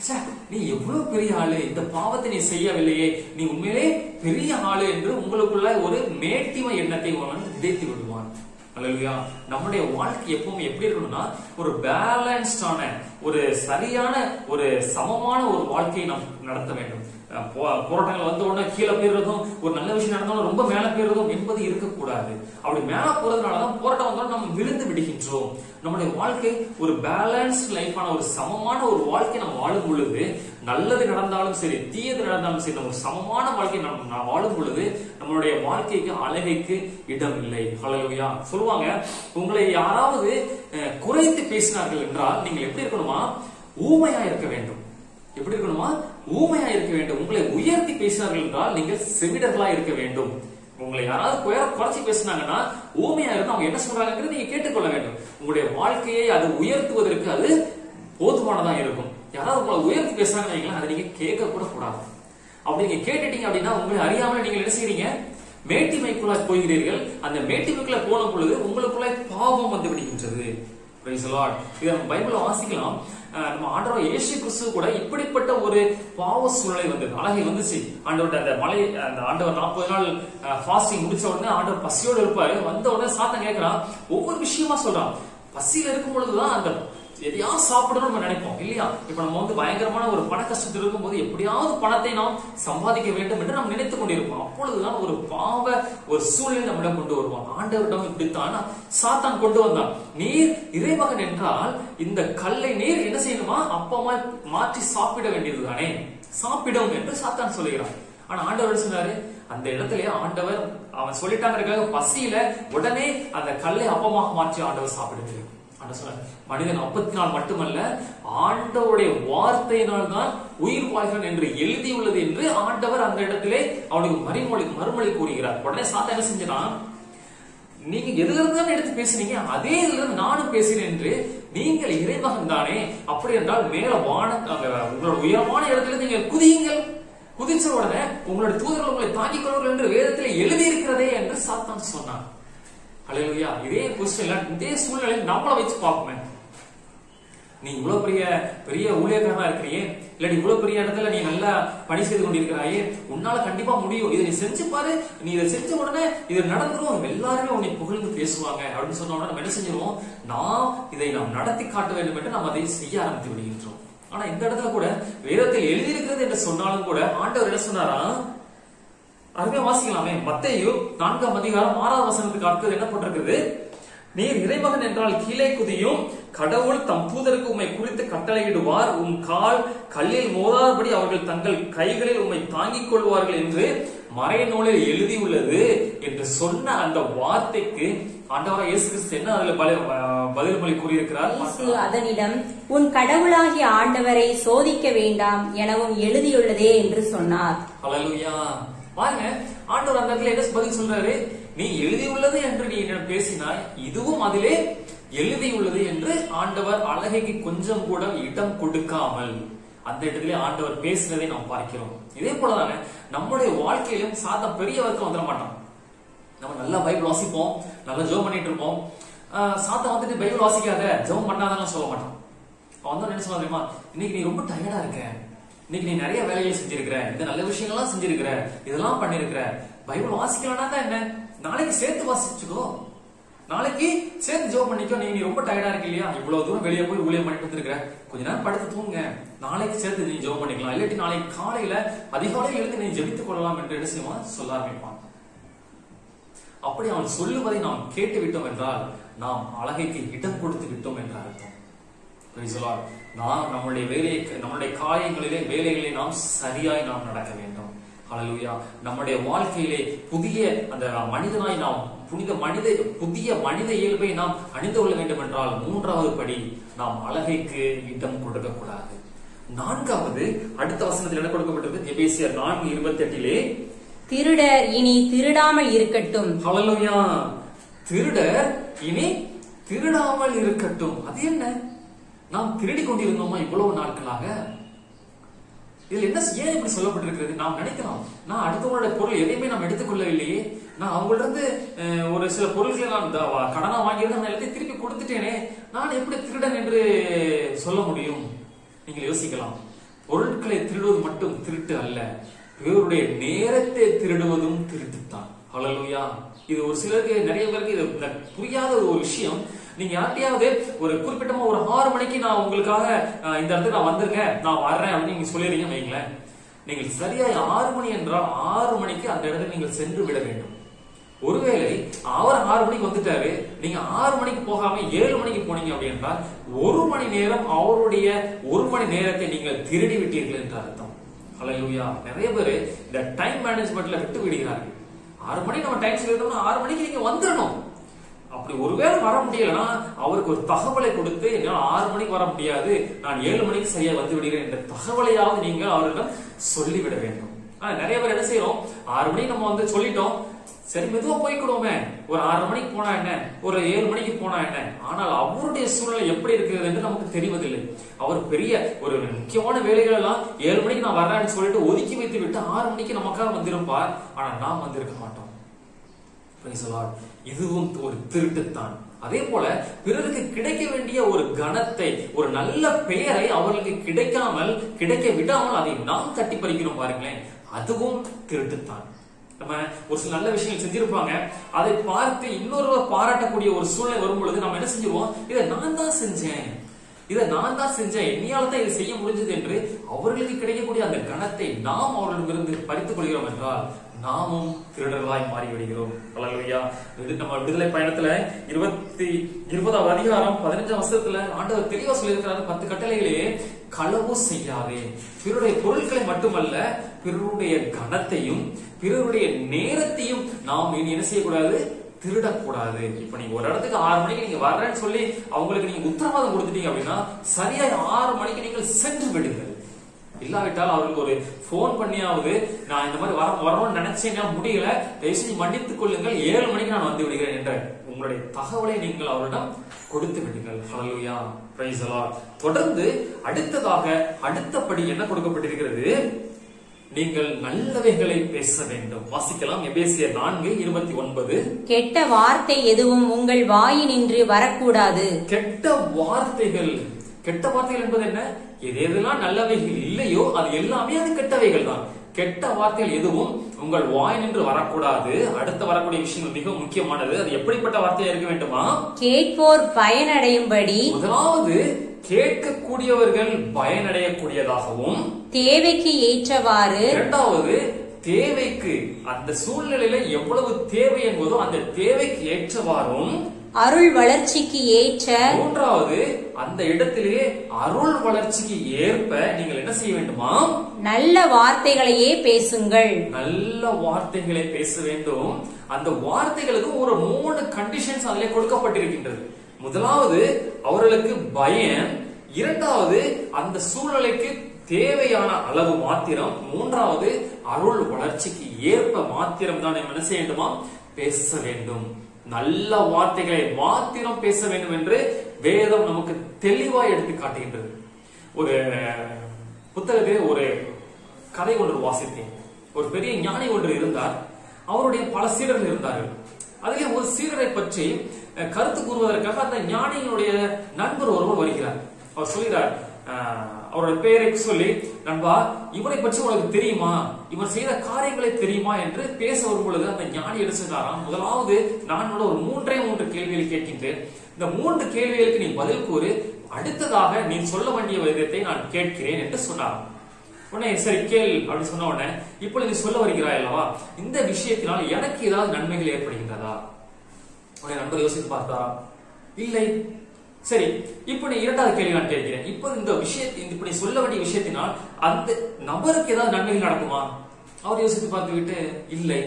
நீ எவ்வளவு பெரிய ஆளு இந்த பாவத்தை நீ செய்யவில்லையே நீ உண்மையிலே பெரிய ஆளு என்று உங்களுக்குள்ள ஒரு மேட்டிம எண்ணத்தை அவன் விதைத்து விடுவான் அல்லையா நம்முடைய வாழ்க்கை எப்பவுமே எப்படி இருக்கணும்னா ஒரு பேலன்ஸ்டான ஒரு சரியான ஒரு சமமான ஒரு வாழ்க்கையை நாம் நடத்த வேண்டும் அஹ் போ- போராட்டங்கள் வந்த உடனே கீழே போயிடுறதும் ஒரு நல்ல விஷயம் நடந்தாலும் ரொம்ப மேல போயிடுறதும் என்பது இருக்கக்கூடாது அப்படி மேல போறதுனாலதான் போராட்டம் வந்தாலும் நம்ம விழுந்து விடுகின்றோம் நம்முடைய வாழ்க்கை ஒரு பேலன்ஸ் லைஃபான ஒரு சமமான ஒரு வாழ்க்கை நம்ம வாழும் பொழுது நல்லது நடந்தாலும் சரி தீயது நடந்தாலும் சரி நம்ம ஒரு சமமான வாழ்க்கை நம்ம நாம் வாழும் பொழுது நம்மளுடைய வாழ்க்கைக்கு அழகைக்கு இடம் இல்லை ஹalleluya சொல்லுவாங்க உங்களை யாராவது அஹ், குறைத்து பேசினார்கள் என்றால் நீங்கள் எப்படி இருக்கணுமா ஊமையா இருக்க வேண்டும் எப்படி இருக்கணுமா ஊமையா இருக்க வேண்டும் உங்களை உயர்த்தி பேசினார்கள் என்றால் நீங்கள் செவிடர்களா இருக்க வேண்டும் உங்களை யாராவது குறை- குறைச்சி பேசினாங்கன்னா ஊமையா இருந்தா அவங்க என்ன சொல்றாங்கிறது நீங்க கேட்டுக்கொள்ள வேண்டும் உங்களுடைய வாழ்க்கையை அது உயர்த்துவதற்கு அது போதுமானதா இருக்கும் யாராவது உங்களை உயர்த்தி பேசுறாங்கன்னு வைங்களேன், அதை நீங்க கேட்க கூட கூடாது அப்படி நீங்க கேட்டுட்டீங்க அப்படின்னா உங்களை அறியாமல் நீங்க என்ன செய்றீங்க மேட்டிமைக்குள்ள போகிறீர்கள் அந்த மேட்டிமைக்குள்ள போன பொழுது உங்களுக்குள்ள பாவம் வந்து விடுகின்றது Praise the Lord. இதை நம்ம பைபிள்ல வாசிக்கலாம் அஹ் நம்ம ஆண்டவர் இயேசு கிறிஸ்து கூட இப்படிப்பட்ட ஒரு பாவ சூழ்நிலை வந்தது அழகை வந்துச்சு ஆண்டவர் அந்த மலை அந்த ஆண்டவர் நாற்பது நாள் ஃபாஸ்டிங் முடிச்ச உடனே ஆண்டவர் பசியோடு இருப்பாரு வந்த உடனே சாத்தன் கேட்கறான் ஒவ்வொரு விஷயமா சொல்றான் பசியில இருக்கும் பொழுதுதான் அந்த எதையாவது சாப்பிடணும்னு நம்ம நினைப்போம் இல்லையா இப்ப நம்ம வந்து பயங்கரமான ஒரு பண கஷ்டத்தில் இருக்கும்போது எப்படியாவது பணத்தை நாம் சம்பாதிக்க வேண்டும் என்று நாம் நினைத்துக் கொண்டிருப்போம் அப்பொழுதுதான் ஒரு பாவ ஒரு சூழ்நிலை நம்மிடம் கொண்டு வருவான் ஆண்டவரிடம் இப்படித்தான் சாத்தான் கொண்டு வந்தான் நீர் இறைமகன் என்றால் இந்த கல்லை நீர் என்ன செய்யணுமா அப்பமா மாற்றி சாப்பிட வேண்டியதுதானே சாப்பிடும் என்று சாத்தான் சொல்லுகிறான் ஆனா ஆண்டவர் என்ன சொன்னாரு அந்த இடத்துல ஆண்டவர் அவன் சொல்லிட்டாங்கிறதுக்காக பசியில உடனே அந்த கல்லை அப்பமாக மாற்றி ஆண்டவர் சாப்பிடுது ஆண்டவர் சொன்னார் மனிதன் அப்பத்தினால் மட்டுமல்ல ஆண்டவருடைய வார்த்தையினால் தான் உயிர் வாழ்கிறான் என்று எழுதியுள்ளது என்று ஆண்டவர் அந்த இடத்திலே அவனுக்கு மறுமொழி மறுமொழி கூறுகிறார் உடனே சாத்தா என்ன செஞ்சான் நீங்க எதுல இருந்து தானே எடுத்து பேசுனீங்க அதே இதுல இருந்து நானும் பேசுறேன் என்று நீங்கள் இறைமகன் தானே அப்படி என்றால் மேல வான அங்க உங்களோட உயரமான இடத்துல நீங்க குதியுங்கள் குதிச்ச உடனே உங்களுடைய தூதர்கள் உங்களை தாங்கிக் கொள்வார்கள் என்று வேதத்தில் எழுதி இருக்கிறதே என்று சாத்தான் சொன்னான் அல்லேலூயா இதே பொசிஷன்ல இதே சூழ்நிலையில் நம்மள வச்சு பார்ப்போமே நீ இவ்வளவு பெரிய பெரிய ஊழியக்காரனா இருக்கிறியே இல்லாட்டி இவ்வளவு பெரிய இடத்துல நீ நல்லா பணி செய்து கொண்டிருக்கிறாயே உன்னால கண்டிப்பா முடியும் இதை நீ செஞ்சு பாரு நீ இதை செஞ்ச உடனே இது நடந்துரும் எல்லாருமே உன்னை புகழ்ந்து பேசுவாங்க அப்படின்னு சொன்ன உடனே நம்ம என்ன செஞ்சிருவோம் நாம் இதை நாம் நடத்தி காட்ட வேண்டும் என்று நாம் அதை செய்ய ஆரம்பித்து விடுகின்றோம் ஆனா இந்த இடத்துல கூட வேதத்தில் எழுதியிருக்கிறது என்று சொன்னாலும் கூட ஆண்டவர் என்ன சொன்னாரா அருமையா வாசிக்கலாமே மத்தேயு நான்காம் அதிகாரம் ஆறாவது வசனத்துக்கு அடுத்தது என்ன போட்டிருக்குது நீர் இறைமகன் என்றால் கீழே குதியும் கடவுள் தம் தூதருக்கு உம்மை குறித்து கட்டளையிடுவார் உம் கால் கல்லில் மோதாதபடி அவர்கள் தங்கள் கைகளில் உம்மை தாங்கிக் கொள்வார்கள் என்று மறைநூலில் எழுதியுள்ளது என்று சொன்ன அந்த வார்த்தைக்கு ஆண்டவராக இயேசு கிறிஸ்து என்ன அதுல பல- பதில் மொழி கூறியிருக்கிறார் இயேசு அதனிடம் உன் கடவுளாகிய ஆண்டவரை சோதிக்க வேண்டாம் எனவும் எழுதியுள்ளதே என்று சொன்னார் ஹalleluya பாருங்க ஆண்டவர் அந்த இடத்துல என்ன பதில் சொல்றாரு நீ எழுதியுள்ளது என்று நீ என்னிடம் பேசினாய் இதுவும் அதிலே எழுதியுள்ளது என்று ஆண்டவர் அழகைக்கு கொஞ்சம் கூட இடம் கொடுக்காமல் அந்த இடத்திலே ஆண்டவர் பேசினதை நாம் பார்க்கிறோம் இதே போலதாங்க நம்முடைய வாழ்க்கையிலும் சாத்தம் பெரிய வர்க்கம் வந்துட மாட்டான் நம்ம நல்லா பைபிள் வாசிப்போம் நல்லா ஜெபம் பண்ணிட்டு இருப்போம் ஆஹ் சாத்தா வந்துட்டு பைபிள் வாசிக்காத ஜெபம் பண்ணாதான் சொல்ல மாட்டான் அவன் வந்து என்ன சொல்லுவான் தெரியுமா இன்னைக்கு நீ ரொம்ப டயர்டா இருக்க இன்னைக்கு நீ நிறைய வேலைகள் செஞ்சிருக்கிற இந்த நல்ல விஷயங்கள்லாம் செஞ்சிருக்கிற இதெல்லாம் பண்ணிருக்கிற பைபிள் வாசிக்கலன்னா என்ன நாளைக்கு சேர்த்து வாசிச்சுக்கோ நாளைக்கு சேர்த்து ஜோம் பண்ணிக்கோ நீ நீ ரொம்ப டயர்டா இருக்கு இல்லையா இவ்வளவு தூரம் வெளியே போய் ஊழியம் பண்ணிட்டு வந்திருக்கிற கொஞ்ச நேரம் படுத்து தூங்க நாளைக்கு சேர்த்து நீ ஜோம் பண்ணிக்கலாம் இல்லாட்டி நாளைக்கு காலையில அதிகாலையில் எழுந்து நீ ஜெபித்துக் கொள்ளலாம் என்று என்ன செய்வான் சொல்ல ஆரம்பிப்பான் அப்படி அவன் சொல்லுவதை நாம் கேட்டு விட்டோம் என்றால் நாம் அழகைக்கு இடம் கொடுத்து விட்டோம் என்ற அர்த்தம் Praise the Lord. நாம் நம்முடைய வேலையை நம்முடைய காரியங்களிலே வேலைகளை நாம் சரியாய் நாம் நடக்க வேண்டும் ஹalleluya நம்முடைய வாழ்க்கையிலே புதிய அந்த மனிதனாய் நாம் புனித மனித புதிய மனித இயல்பை நாம் அணிந்து கொள்ள வேண்டும் என்றால் மூன்றாவது படி நாம் அழகைக்கு இடம் கொடுக்க கூடாது நான்காவது அடுத்த வசனத்தில் என்ன கொடுக்கப்பட்டது எபேசியர் நான்கு இருபத்தி எட்டிலே திருடர் இனி திருடாமல் இருக்கட்டும் ஹalleluya திருடர் இனி திருடாமல் இருக்கட்டும் அது என்ன நாம் திருடி கொண்டிருந்தோமா இவ்வளவு நாட்களாக இதுல என்ன ஏன் இப்படி சொல்லப்பட்டிருக்கிறது நாம் நினைக்கலாம் நான் அடுத்தவங்களுடைய பொருள் எதையுமே நாம் எடுத்துக்கொள்ளவில்லையே நான் அவங்கள்ட்ட இருந்து அஹ், ஒரு சில பொருட்களை நான் த- வா- கடனா வாங்கியிருந்தேன் நான் எல்லாத்தையும் திருப்பி கொடுத்துட்டேனே நான் எப்படி திருடன் என்று சொல்ல முடியும் நீங்கள் யோசிக்கலாம் பொருட்களை திருடுவது மட்டும் திருட்டு அல்ல பிறருடைய நேரத்தை திருடுவதும் திருட்டுத்தான் ஹalleluya இது ஒரு சிலருக்கு நிறைய பேருக்கு இது இந்த புரியாத ஒரு விஷயம் நீங்க யார்ட்டையாவது ஒரு குறிப்பிட்டமா ஒரு ஆறு மணிக்கு நான் உங்களுக்காக அஹ், இந்த இடத்துக்கு நான் வந்திருக்கேன் நான் வர்றேன் அப்படின்னு நீங்க சொல்லிடுறீங்கன்னு வைங்களேன் நீங்கள் சரியாய் ஆறு மணி என்றால் ஆறு மணிக்கு அந்த இடத்துக்கு நீங்கள் சென்று விட வேண்டும் ஒருவேளை அவர் ஆறு மணிக்கு வந்துட்டாரு நீங்க ஆறு மணிக்கு போகாம ஏழு மணிக்கு போனீங்க அப்படின்னா ஒரு மணி நேரம் அவருடைய ஒரு மணி நேரத்தை நீங்கள் திருடி விட்டீர்கள் என்று அர்த்தம் ஹalleluya நிறைய பேர் இந்த டைம் மேனேஜ்மெண்ட்ல விட்டு விடுகிறார்கள் ஆறு மணிக்கு நம்ம டைம் சொல்லிட்டோம்னா ஆறு மணிக்கு நீங்க வந்துடணும் அப்படி ஒருவேளை வர முடியலன்னா அவருக்கு ஒரு தகவலை கொடுத்து என்னால் ஆறு மணிக்கு வர முடியாது நான் ஏழு மணிக்கு சரியா வந்து விடுகிறேன் என்ற தகவலையாவது நீங்கள் அவரிடம் சொல்லிவிட வேண்டும் ஆனா நிறைய பேர் என்ன செய்யறோம் ஆறு மணிக்கு நம்ம வந்து சொல்லிட்டோம் சரி மெதுவா போய்க்கிடுவோமே ஒரு ஆறு மணிக்கு போனா என்ன ஒரு ஏழு மணிக்கு போனா என்ன ஆனால் அவருடைய சூழ்நிலை எப்படி இருக்கிறது என்று நமக்கு தெரிவதில்லை அவர் பெரிய ஒரு முக்கியமான வேலைகள் எல்லாம் ஏழு மணிக்கு நான் வர்றேன்னு சொல்லிட்டு ஒதுக்கி வைத்து விட்டு ஆறு மணிக்கு நமக்காக வந்திருப்பார் ஆனா நாம் வந்திருக்க மாட்டோம் Praise the Lord. இதுவும் ஒரு திருட்டுத்தான் அதே போல பிறருக்கு கிடைக்க வேண்டிய ஒரு கணத்தை ஒரு நல்ல பெயரை அவர்களுக்கு கிடைக்காமல் கிடைக்க விடாமல் அதை நாம் தட்டி பறிக்கிறோம் பாருங்களேன் அதுவும் திருட்டுத்தான் நம்ம ஒரு சில நல்ல விஷயங்கள் செஞ்சிருப்பாங்க அதை பார்த்து இன்னொருவர் பாராட்டக்கூடிய ஒரு சூழ்நிலை வரும் பொழுது நம்ம என்ன செஞ்சிருவோம் இதை நான் தான் செஞ்சேன் இதை நான் தான் செஞ்சேன் என்னையால தான் இதை செய்ய முடிஞ்சது என்று அவர்களுக்கு கிடைக்கக்கூடிய அந்த கணத்தை நாம் அவர்களிடமிருந்து பறித்துக் கொள்கிறோம் என்றால் நாமும் திருடர்களாய் மாறிவிடுகிறோம் அல்லையா இது நம்ம விடுதலை பயணத்துல இருபத்தி இருபதாம் அதிகாரம் பதினஞ்சாம் வருஷத்துல ஆண்டவர் தெளிவா சொல்லியிருக்கிறாரு பத்து கட்டளைகளே களவு செய்யாதே பிறருடைய பொருட்களை மட்டுமல்ல பிறருடைய கணத்தையும் பிறருடைய நேரத்தையும் நாம் இனி என்ன செய்யக்கூடாது திருடக்கூடாது இப்ப நீங்க ஒரு இடத்துக்கு ஆறு மணிக்கு நீங்க வர்றேன்னு சொல்லி அவங்களுக்கு நீங்க உத்தரவாதம் கொடுத்துட்டீங்க அப்படின்னா சரியா ஆறு மணிக்கு நீங்கள் சென்று விடுங்கள் இல்லாவிட்டால் அவர்களுக்கு ஒரு போன் பண்ணியாவது நான் இந்த மாதிரி வர வரணும்னு நினைச்சேன் என்னால முடியல தயவு செஞ்சு மன்னித்துக் கொள்ளுங்கள் ஏழு மணிக்கு நான் வந்து விடுகிறேன் என்ற உங்களுடைய தகவலை நீங்கள் அவரிடம் கொடுத்து விடுங்கள் ஹalleluya praise the Lord தொடர்ந்து அடுத்ததாக அடுத்தபடி என்ன கொடுக்கப்பட்டிருக்கிறது நீங்கள் நல்லவைகளை பேச வேண்டும் வாசிக்கலாம் எபேசியர் நான்கு இருபத்தி ஒன்பது கெட்ட வார்த்தை எதுவும் உங்கள் வாயினின்று வரக்கூடாது கெட்ட வார்த்தைகள் கெட்ட வார்த்தைகள் என்பது என்ன எது எதெல்லாம் நல்லவைகள் இல்லையோ அது எல்லாமே அது கெட்டவைகள் தான் கெட்ட வார்த்தைகள் எதுவும் உங்கள் வாய் நின்று வரக்கூடாது அடுத்த வரக்கூடிய விஷயங்கள் மிக முக்கியமானது அது எப்படிப்பட்ட வார்த்தையா இருக்க வேண்டுமா கேட்போர் பயனடையும்படி முதலாவது கேட்கக்கூடியவர்கள் பயனடையக்கூடியதாகவும் தேவைக்கு ஏற்றவாறு இரண்டாவது தேவைக்கு அந்த சூழ்நிலையில எவ்வளவு தேவை என்பதோ அந்த தேவைக்கு ஏற்றவாறும் அருள் வளர்ச்சிக்கு ஏற்ற மூன்றாவது அந்த இடத்திலே அருள் வளர்ச்சிக்கு ஏற்ப நீங்கள் என்ன செய்ய வேண்டுமா நல்ல வார்த்தைகளையே பேசுங்கள் நல்ல வார்த்தைகளை பேச வேண்டும் அந்த வார்த்தைகளுக்கு ஒரு மூணு கண்டிஷன்ஸ் அதிலே கொடுக்கப்பட்டிருக்கின்றது முதலாவது அவர்களுக்கு பயம் இரண்டாவது அந்த சூழ்நிலைக்கு தேவையான அளவு மாத்திரம் மூன்றாவது அருள் வளர்ச்சிக்கு ஏற்ப மாத்திரம் தான் நம்ம என்ன செய்ய வேண்டுமா பேச வேண்டும் நல்ல வார்த்தைகளை மாத்திரம் பேச வேண்டும் என்று வேதம் நமக்கு தெளிவாய் எடுத்து காட்டுகின்றது ஒரு புத்தகத்திலே ஒரு கதை ஒன்று வாசித்தேன் ஒரு பெரிய ஞானி ஒன்று இருந்தார் அவருடைய பல சீடர்கள் இருந்தார்கள் அதிலே ஒரு சீடரை பற்றி அஹ், கருத்து கூறுவதற்காக அந்த ஞானியினுடைய நண்பர் ஒருவர் வருகிறார் அவர் சொல்கிறார் அஹ், அவரோட பெயரை சொல்லி நண்பா இவரை பற்றி உனக்கு தெரியுமா இவர் செய்த காரியங்களை தெரியுமா என்று பேச வரும் பொழுது அந்த ஞானி என்ன சொன்னாராம் முதலாவது நான் உன்னோட ஒரு மூன்றே மூன்று கேள்விகளை கேட்கின்றேன் இந்த மூன்று கேள்விகளுக்கு நீ பதில் கூறு அடுத்ததாக நீ சொல்ல வேண்டிய விதத்தை நான் கேட்கிறேன் என்று சொன்னாராம் உடனே சரி கேள் அப்படின்னு சொன்ன உடனே இப்பொழுது நீ சொல்ல வருகிறாய் அல்லவா இந்த விஷயத்தினால் எனக்கு ஏதாவது நன்மைகள் ஏற்படுகின்றதா உடனே நண்பர் யோசித்து பார்த்தாரா இல்லை சரி இப்போ நீ இரண்டாவது கேள்வி நான் கேட்கிறேன் இப்போ இந்த விஷயத்தை இப்ப நீ சொல்ல வேண்டிய விஷயத்தினால் அந்த நபருக்கு ஏதாவது நன்மைகள் நடக்குமா அவர் யோசித்து பார்த்து விட்டு இல்லை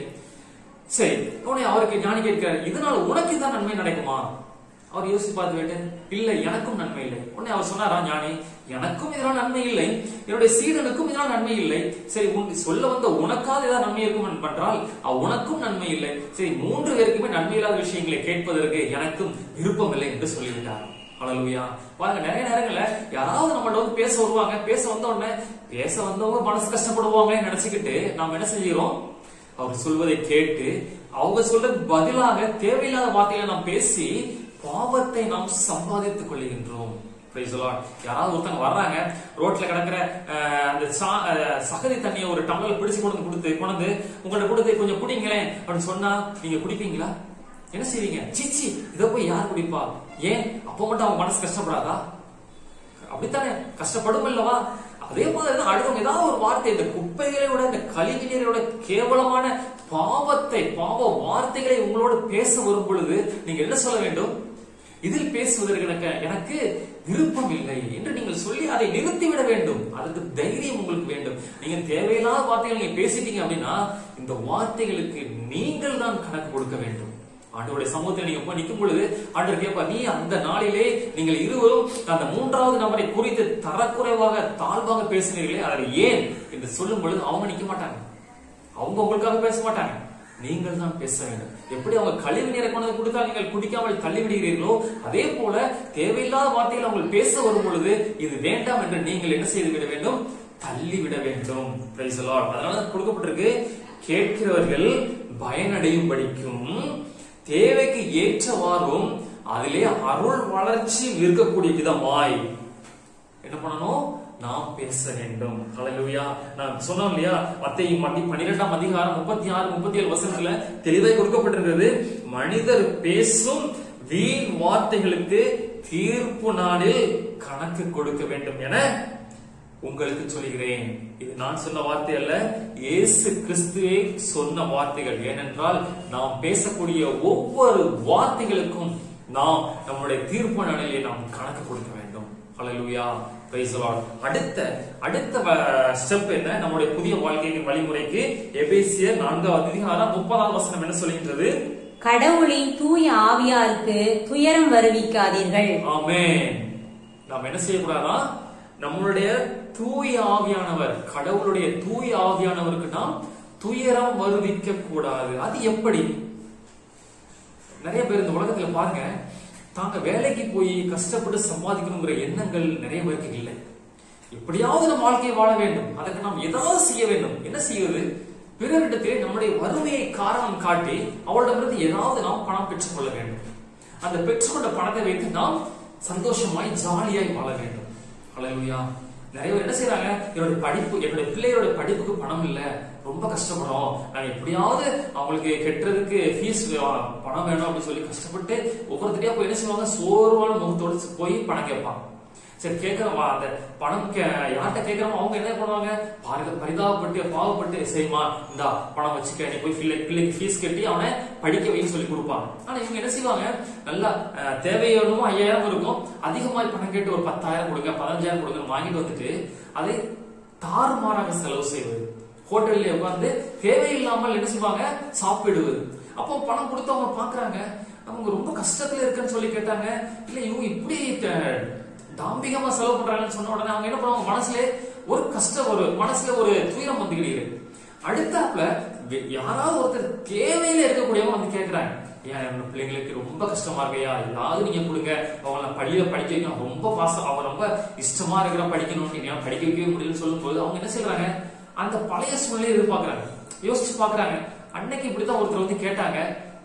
சரி உடனே அவருக்கு ஞானி கேட்கிறார் இதனால உனக்கு தான் நன்மை நடக்குமா அவர் யோசித்து பார்த்து விட்டு இல்லை எனக்கும் நன்மை இல்லை உடனே அவர் சொன்னாரா ஞானி எனக்கும் இதனால் நன்மை இல்லை என்னுடைய சீடனுக்கும் இதனால் நன்மை இல்லை சரி உன் சொல்ல வந்த உனக்காவது ஏதாவது நன்மை இருக்கும் என்றால் அஹ், உனக்கும் நன்மை இல்லை சரி மூன்று பேருக்குமே நன்மை இல்லாத விஷயங்களை கேட்பதற்கு எனக்கும் விருப்பம் இல்லை என்று சொல்லிவிட்டார் ஹalleluya பாருங்க நிறைய நேரங்கள்ல யாராவது நம்மள்ட்ட வந்து பேச வருவாங்க பேச வந்த உடனே பேச வந்தவங்க மனசு கஷ்டப்படுவாங்க நினைச்சுக்கிட்டு நாம் என்ன செய்கிறோம் அவர் சொல்வதை கேட்டு அவங்க சொல்றது பதிலாக தேவையில்லாத வார்த்தைகளை நாம் பேசி பாவத்தை நாம் சம்பாதித்துக் கொள்கின்றோம் Praise the Lord. யாராவது ஒருத்தங்க வர்றாங்க ரோட்ல கிடக்குற அஹ், அந்த சா- அஹ், சகதி தண்ணியை ஒரு டம்ளர் பிடிச்சு கொண்டு வந்து கொடுத்து கொண்டு வந்து உங்கள்ட்ட கொடுத்து கொஞ்சம் குடிங்களேன் அப்படின்னு சொன்னா நீங்க குடிப்பீங்களா என்ன செய்வீங்க சீச்சி இதை போய் யார் குடிப்பா ஏன் அப்ப மட்டும் அவங்க மனசு கஷ்டப்படாதா அப்படித்தானே கஷ்டப்படும் அல்லவா அதே மாதிரி அடுத்தவங்க ஏதாவது ஒரு வார்த்தை இந்த குப்பைகளோட இந்த கழிவு நீரோட கேவலமான பாவத்தை பாவ வார்த்தைகளை உங்களோட பேச வரும் பொழுது நீங்க என்ன சொல்ல வேண்டும் இதில் பேசுவதற்கு எனக்கு எனக்கு விருப்பம் இல்லை என்று நீங்கள் சொல்லி அதை நிறுத்திவிட வேண்டும் அதற்கு தைரியம் உங்களுக்கு வேண்டும் நீங்க தேவையில்லாத வார்த்தைகள் நீங்க பேசிட்டீங்க அப்படின்னா இந்த வார்த்தைகளுக்கு நீங்கள் தான் கணக்கு கொடுக்க வேண்டும் ஆண்டவருடைய சமூகத்தில் நீங்க போய் நிற்கும் பொழுது ஆண்டவர் கேட்பா நீ அந்த நாளிலே நீங்கள் இருவரும் அந்த மூன்றாவது நபரை குறித்து தரக்குறைவாக தாழ்வாக பேசினீர்களே அதை ஏன் என்று சொல்லும் பொழுது அவங்க நிக்க மாட்டாங்க அவங்க உங்களுக்காக பேச மாட்டாங்க நீங்கள் தான் பேச வேண்டும் எப்படி அவங்க கழிவு நீரை கொண்டு வந்து கொடுத்தா நீங்கள் குடிக்காமல் தள்ளி விடுகிறீர்களோ அதே போல தேவையில்லாத வார்த்தைகள் அவங்க பேச வரும் பொழுது இது வேண்டாம் என்று நீங்கள் என்ன செய்து விட வேண்டும் தள்ளி விட வேண்டும் Praise the Lord. அதனால தான் கொடுக்கப்பட்டிருக்கு கேட்கிறவர்கள் பயனடையும் படிக்கும் தேவைக்கு ஏற்றவாறும் அதிலே அருள் வளர்ச்சி இருக்கக்கூடிய விதமாய் என்ன பண்ணணும் நாம் பேச வேண்டும் ஹalleluya நான் சொன்னோம் இல்லையா மத்தேயு மத்தி 12ஆம் அதிகாரம் 36 37 வசனத்துல தெளிவாய் கொடுக்கப்பட்டிருக்கிறது மனிதர் பேசும் வீண் வார்த்தைகளுக்கு தீர்ப்பு நாளில் கணக்கு கொடுக்க வேண்டும் என உங்களுக்கு சொல்கிறேன் இது நான் சொன்ன வார்த்தை அல்ல இயேசு கிறிஸ்துவே சொன்ன வார்த்தைகள் ஏனென்றால் நாம் பேசக்கூடிய ஒவ்வொரு வார்த்தைகளுக்கும் நாம் நம்முடைய தீர்ப்பு நாளிலே நாம் கணக்கு கொடுக்க வேண்டும் ஹalleluya praise the lord அடுத்த அடுத்த ஸ்டெப் என்ன நம்முடைய புதிய வாழ்க்கையின் வழிமுறைக்கு எபேசியர் நான்காவது அதிகாரம் முப்பதாம் வசனம் என்ன சொல்கின்றது கடவுளின் தூய ஆவியாருக்கு துயரம் வருவிக்காதீர்கள் ஆமென் நாம் என்ன செய்யக்கூடாதா நம்மளுடைய தூய ஆவியானவர் கடவுளுடைய தூய ஆவியானவருக்கு நாம் துயரம் வருவிக்க கூடாது அது எப்படி நிறைய பேர் இந்த உலகத்துல பாருங்க தாங்க வேலைக்கு போய் கஷ்டப்பட்டு சம்பாதிக்கணுங்கிற எண்ணங்கள் நிறைய பேருக்கு இல்லை எப்படியாவது நம்ம வாழ்க்கையை வாழ வேண்டும் அதற்கு நாம் ஏதாவது செய்ய வேண்டும் என்ன செய்வது பிறரிடத்திலே நம்முடைய வறுமையை காரணம் காட்டி அவளிடமிருந்து ஏதாவது நாம் பணம் பெற்றுக்கொள்ள வேண்டும் அந்த பெற்றுக்கொண்ட பணத்தை வைத்து நாம் சந்தோஷமாய் ஜாலியாய் வாழ வேண்டும் ஹalleluya நிறைய பேர் என்ன செய்றாங்க என்னுடைய படிப்பு என்னுடைய பிள்ளையோட படிப்புக்கு பணம் இல்ல ரொம்ப கஷ்டப்படும் நான் எப்படியாவது அவங்களுக்கு கெட்டுறதுக்கு ஃபீஸ் பணம் வேணும் அப்படின்னு சொல்லி கஷ்டப்பட்டு ஒவ்வொருத்தரையா போய் என்ன செய்வாங்க சோர்வான முகத்தோடு போய் பணம் கேட்பாங்க சரி கேட்கறவா அந்த பணம் கே- யார்கிட்ட கேட்கறோமோ அவங்க என்ன பண்ணுவாங்க பாருங்க பரிதாபப்பட்டு பாவப்பட்டு சரிம்மா இந்தா பணம் வச்சுக்க நீ போய் பிள்ளை பிள்ளைக்கு ஃபீஸ் கட்டி அவனை படிக்க வைன்னு சொல்லி கொடுப்பாங்க ஆனா இவங்க என்ன செய்வாங்க நல்லா அஹ், தேவையானமோ ஐயாயிரம் இருக்கும் அதிகமாக பணம் கேட்டு ஒரு பத்தாயிரம் கொடுங்க பதினஞ்சாயிரம் கொடுங்க வாங்கிட்டு வந்துட்டு அதை தாறுமாறாக செலவு செய்வது ஹோட்டல்ல உட்கார்ந்து தேவையில்லாமல் என்ன செய்வாங்க சாப்பிடுவது அப்போ பணம் கொடுத்தவங்க பாக்குறாங்க அவங்க ரொம்ப கஷ்டத்துல இருக்குன்னு சொல்லி கேட்டாங்க இல்ல இவங்க இப்படி த- தாம்பிகமா செலவு பண்றாங்கன்னு சொன்ன உடனே அவங்க என்ன பண்ணுவாங்க மனசுல ஒரு கஷ்டம் ஒரு மனசுல ஒரு துயரம் வந்துக்கிட்டு அடுத்தாப்புல வே- யாராவது ஒருத்தர் தேவையில இருக்கக்கூடியவங்க வந்து கேக்குறாங்க ஏன் நம்ம பிள்ளைங்களுக்கு ரொம்ப கஷ்டமா இருக்கையா ஏதாவது நீங்க கொடுங்க அவங்கள பள்ளியில படிக்க வைக்கணும் ரொம்ப பாசம் அவங்க ரொம்ப இஷ்டமா இருக்கிற படிக்கணும் நீங்க படிக்க வைக்கவே முடியலன்னு சொல்லும்போது அவங்க என்ன செய்றாங்க அந்த பழைய சூழ்நிலையை எதிர்பார்க்கறாங்க யோசிச்சு பாக்குறாங்க அன்னைக்கு இப்படித்தான் ஒருத்தர் வந்து கேட்டாங்க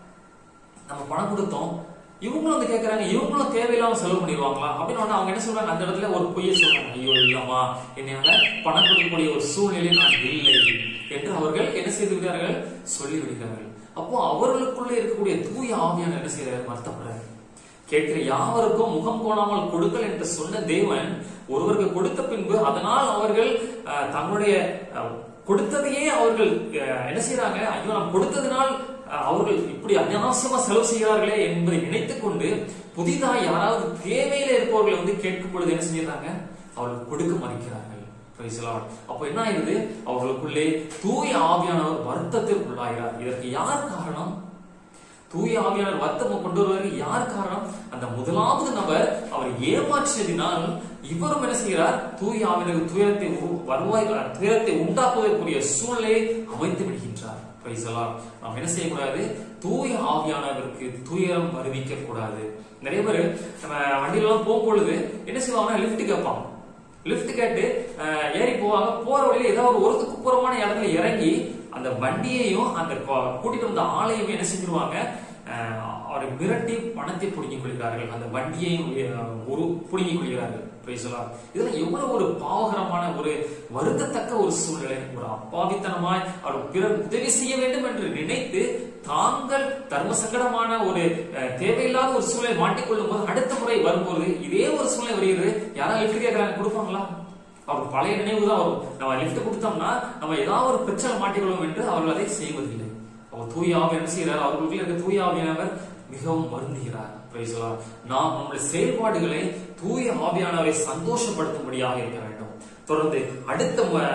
நம்ம பணம் கொடுத்தோம் இவங்களும் வந்து கேக்குறாங்க இவங்களும் தேவையில்லாம செலவு பண்ணிடுவாங்களா அப்படின்னு உடனே அவங்க என்ன சொல்றாங்க அந்த இடத்துல ஒரு பொய்யை சொல்றாங்க ஐயோ இல்லம்மா என்னால பணம் கொடுக்கக்கூடிய ஒரு சூழ்நிலை நான் இல்லை என்று அவர்கள் என்ன செய்து விடுகிறார்கள் சொல்லி விடுகிறார்கள் அப்போ அவர்களுக்குள்ள இருக்கக்கூடிய தூய ஆவியான என்ன செய்யறாரு வருத்தப்படுறாரு கேட்கிற யாவருக்கும் முகம் கோணாமல் கொடுங்கள் என்று சொன்ன தேவன் ஒருவருக்கு கொடுத்த பின்பு அதனால் அவர்கள் அஹ், தங்களுடைய அஹ், கொடுத்ததையே அவர்கள் அஹ், என்ன செய்யறாங்க ஐயோ நாம் கொடுத்ததினால் அஹ், அவர்கள் இப்படி அனாவசியமா செலவு செய்கிறார்களே என்பதை நினைத்துக் கொண்டு புதிதாக யாராவது தேவையில இருப்பவர்களை வந்து கேட்கும் பொழுது என்ன செய்யறாங்க அவர்கள் கொடுக்க மறுக்கிறார்கள் Praise the Lord. அப்போ என்ன ஆயிருது அவர்களுக்குள்ளே தூய ஆவியானவர் வருத்தத்திற்கு உள்ளாகிறார் இதற்கு யார் காரணம் தூய ஆவியானவர் வருத்தம் கொண்டு வருவதற்கு யார் காரணம் அந்த முதலாவது நபர் அவர் ஏமாற்றியதினால் இவரும் என்ன செய்கிறார் தூய ஆவியானவர் துயரத்தை உ- வருவாய் துயரத்தை உண்டாக்குவதற்குரிய சூழ்நிலையை அமைத்து விடுகின்றார் Praise the Lord. நாம் என்ன செய்யக்கூடாது தூய ஆவியானவருக்கு துயரம் வருவிக்க கூடாது நிறைய பேர் நம்ம வண்டியில எல்லாம் போகும்பொழுது என்ன செய்வாங்கன்னா லிஃப்ட் கேட்பாங்க லிஃப்ட் கேட்டு அஹ், ஏறி போவாங்க போற வழியில ஏதாவது ஒரு ஒதுக்குப்புறமான இடத்துல இறங்கி அந்த வண்டியையும் அந்த கொ- கூட்டிட்டு வந்த ஆளையும் என்ன செஞ்சிருவாங்க அஹ், அவர் அவரை மிரட்டி பணத்தை பிடுங்கிக் கொள்கிறார்கள் அந்த வண்டியையும் அஹ், ஒரு பிடுங்கிக் கொள்கிறார்கள் Praise the Lord. இதெல்லாம் எவ்வளவு ஒரு பாவகரமான ஒரு வருந்தத்தக்க ஒரு சூழ்நிலை ஒரு அப்பாவித்தனமாய் அவர் பிறர் உதவி செய்ய வேண்டும் என்று நினைத்து தாங்கள் தர்ம சங்கடமான ஒரு அஹ், தேவையில்லாத ஒரு சூழலை மாட்டிக்கொள்ளும் போது அடுத்த முறை வரும்போது இதே ஒரு சூழ்நிலை வருகிறது யாராவது லிஃப்ட் கேட்கறாங்க கொடுப்பாங்களா அவர் பழைய நினைவு தான் வரும் நம்ம லிஃப்ட் கொடுத்தோம்னா நம்ம ஏதாவது ஒரு பிரச்சனை மாட்டிக்கொள்வோம் என்று அவர்கள் அதை செய்வதில்லை அவர் தூய ஆவி என்ன செய்கிறார் அவர்களுக்குள்ள இருக்க தூய ஆவியானவர் மிகவும் வருந்துகிறார் Praise the Lord. நாம் நம்முடைய செயல்பாடுகளை தூய ஆவியானவரை சந்தோஷப்படுத்தும்படியாக இருக்க வேண்டும் தொடர்ந்து அடுத்த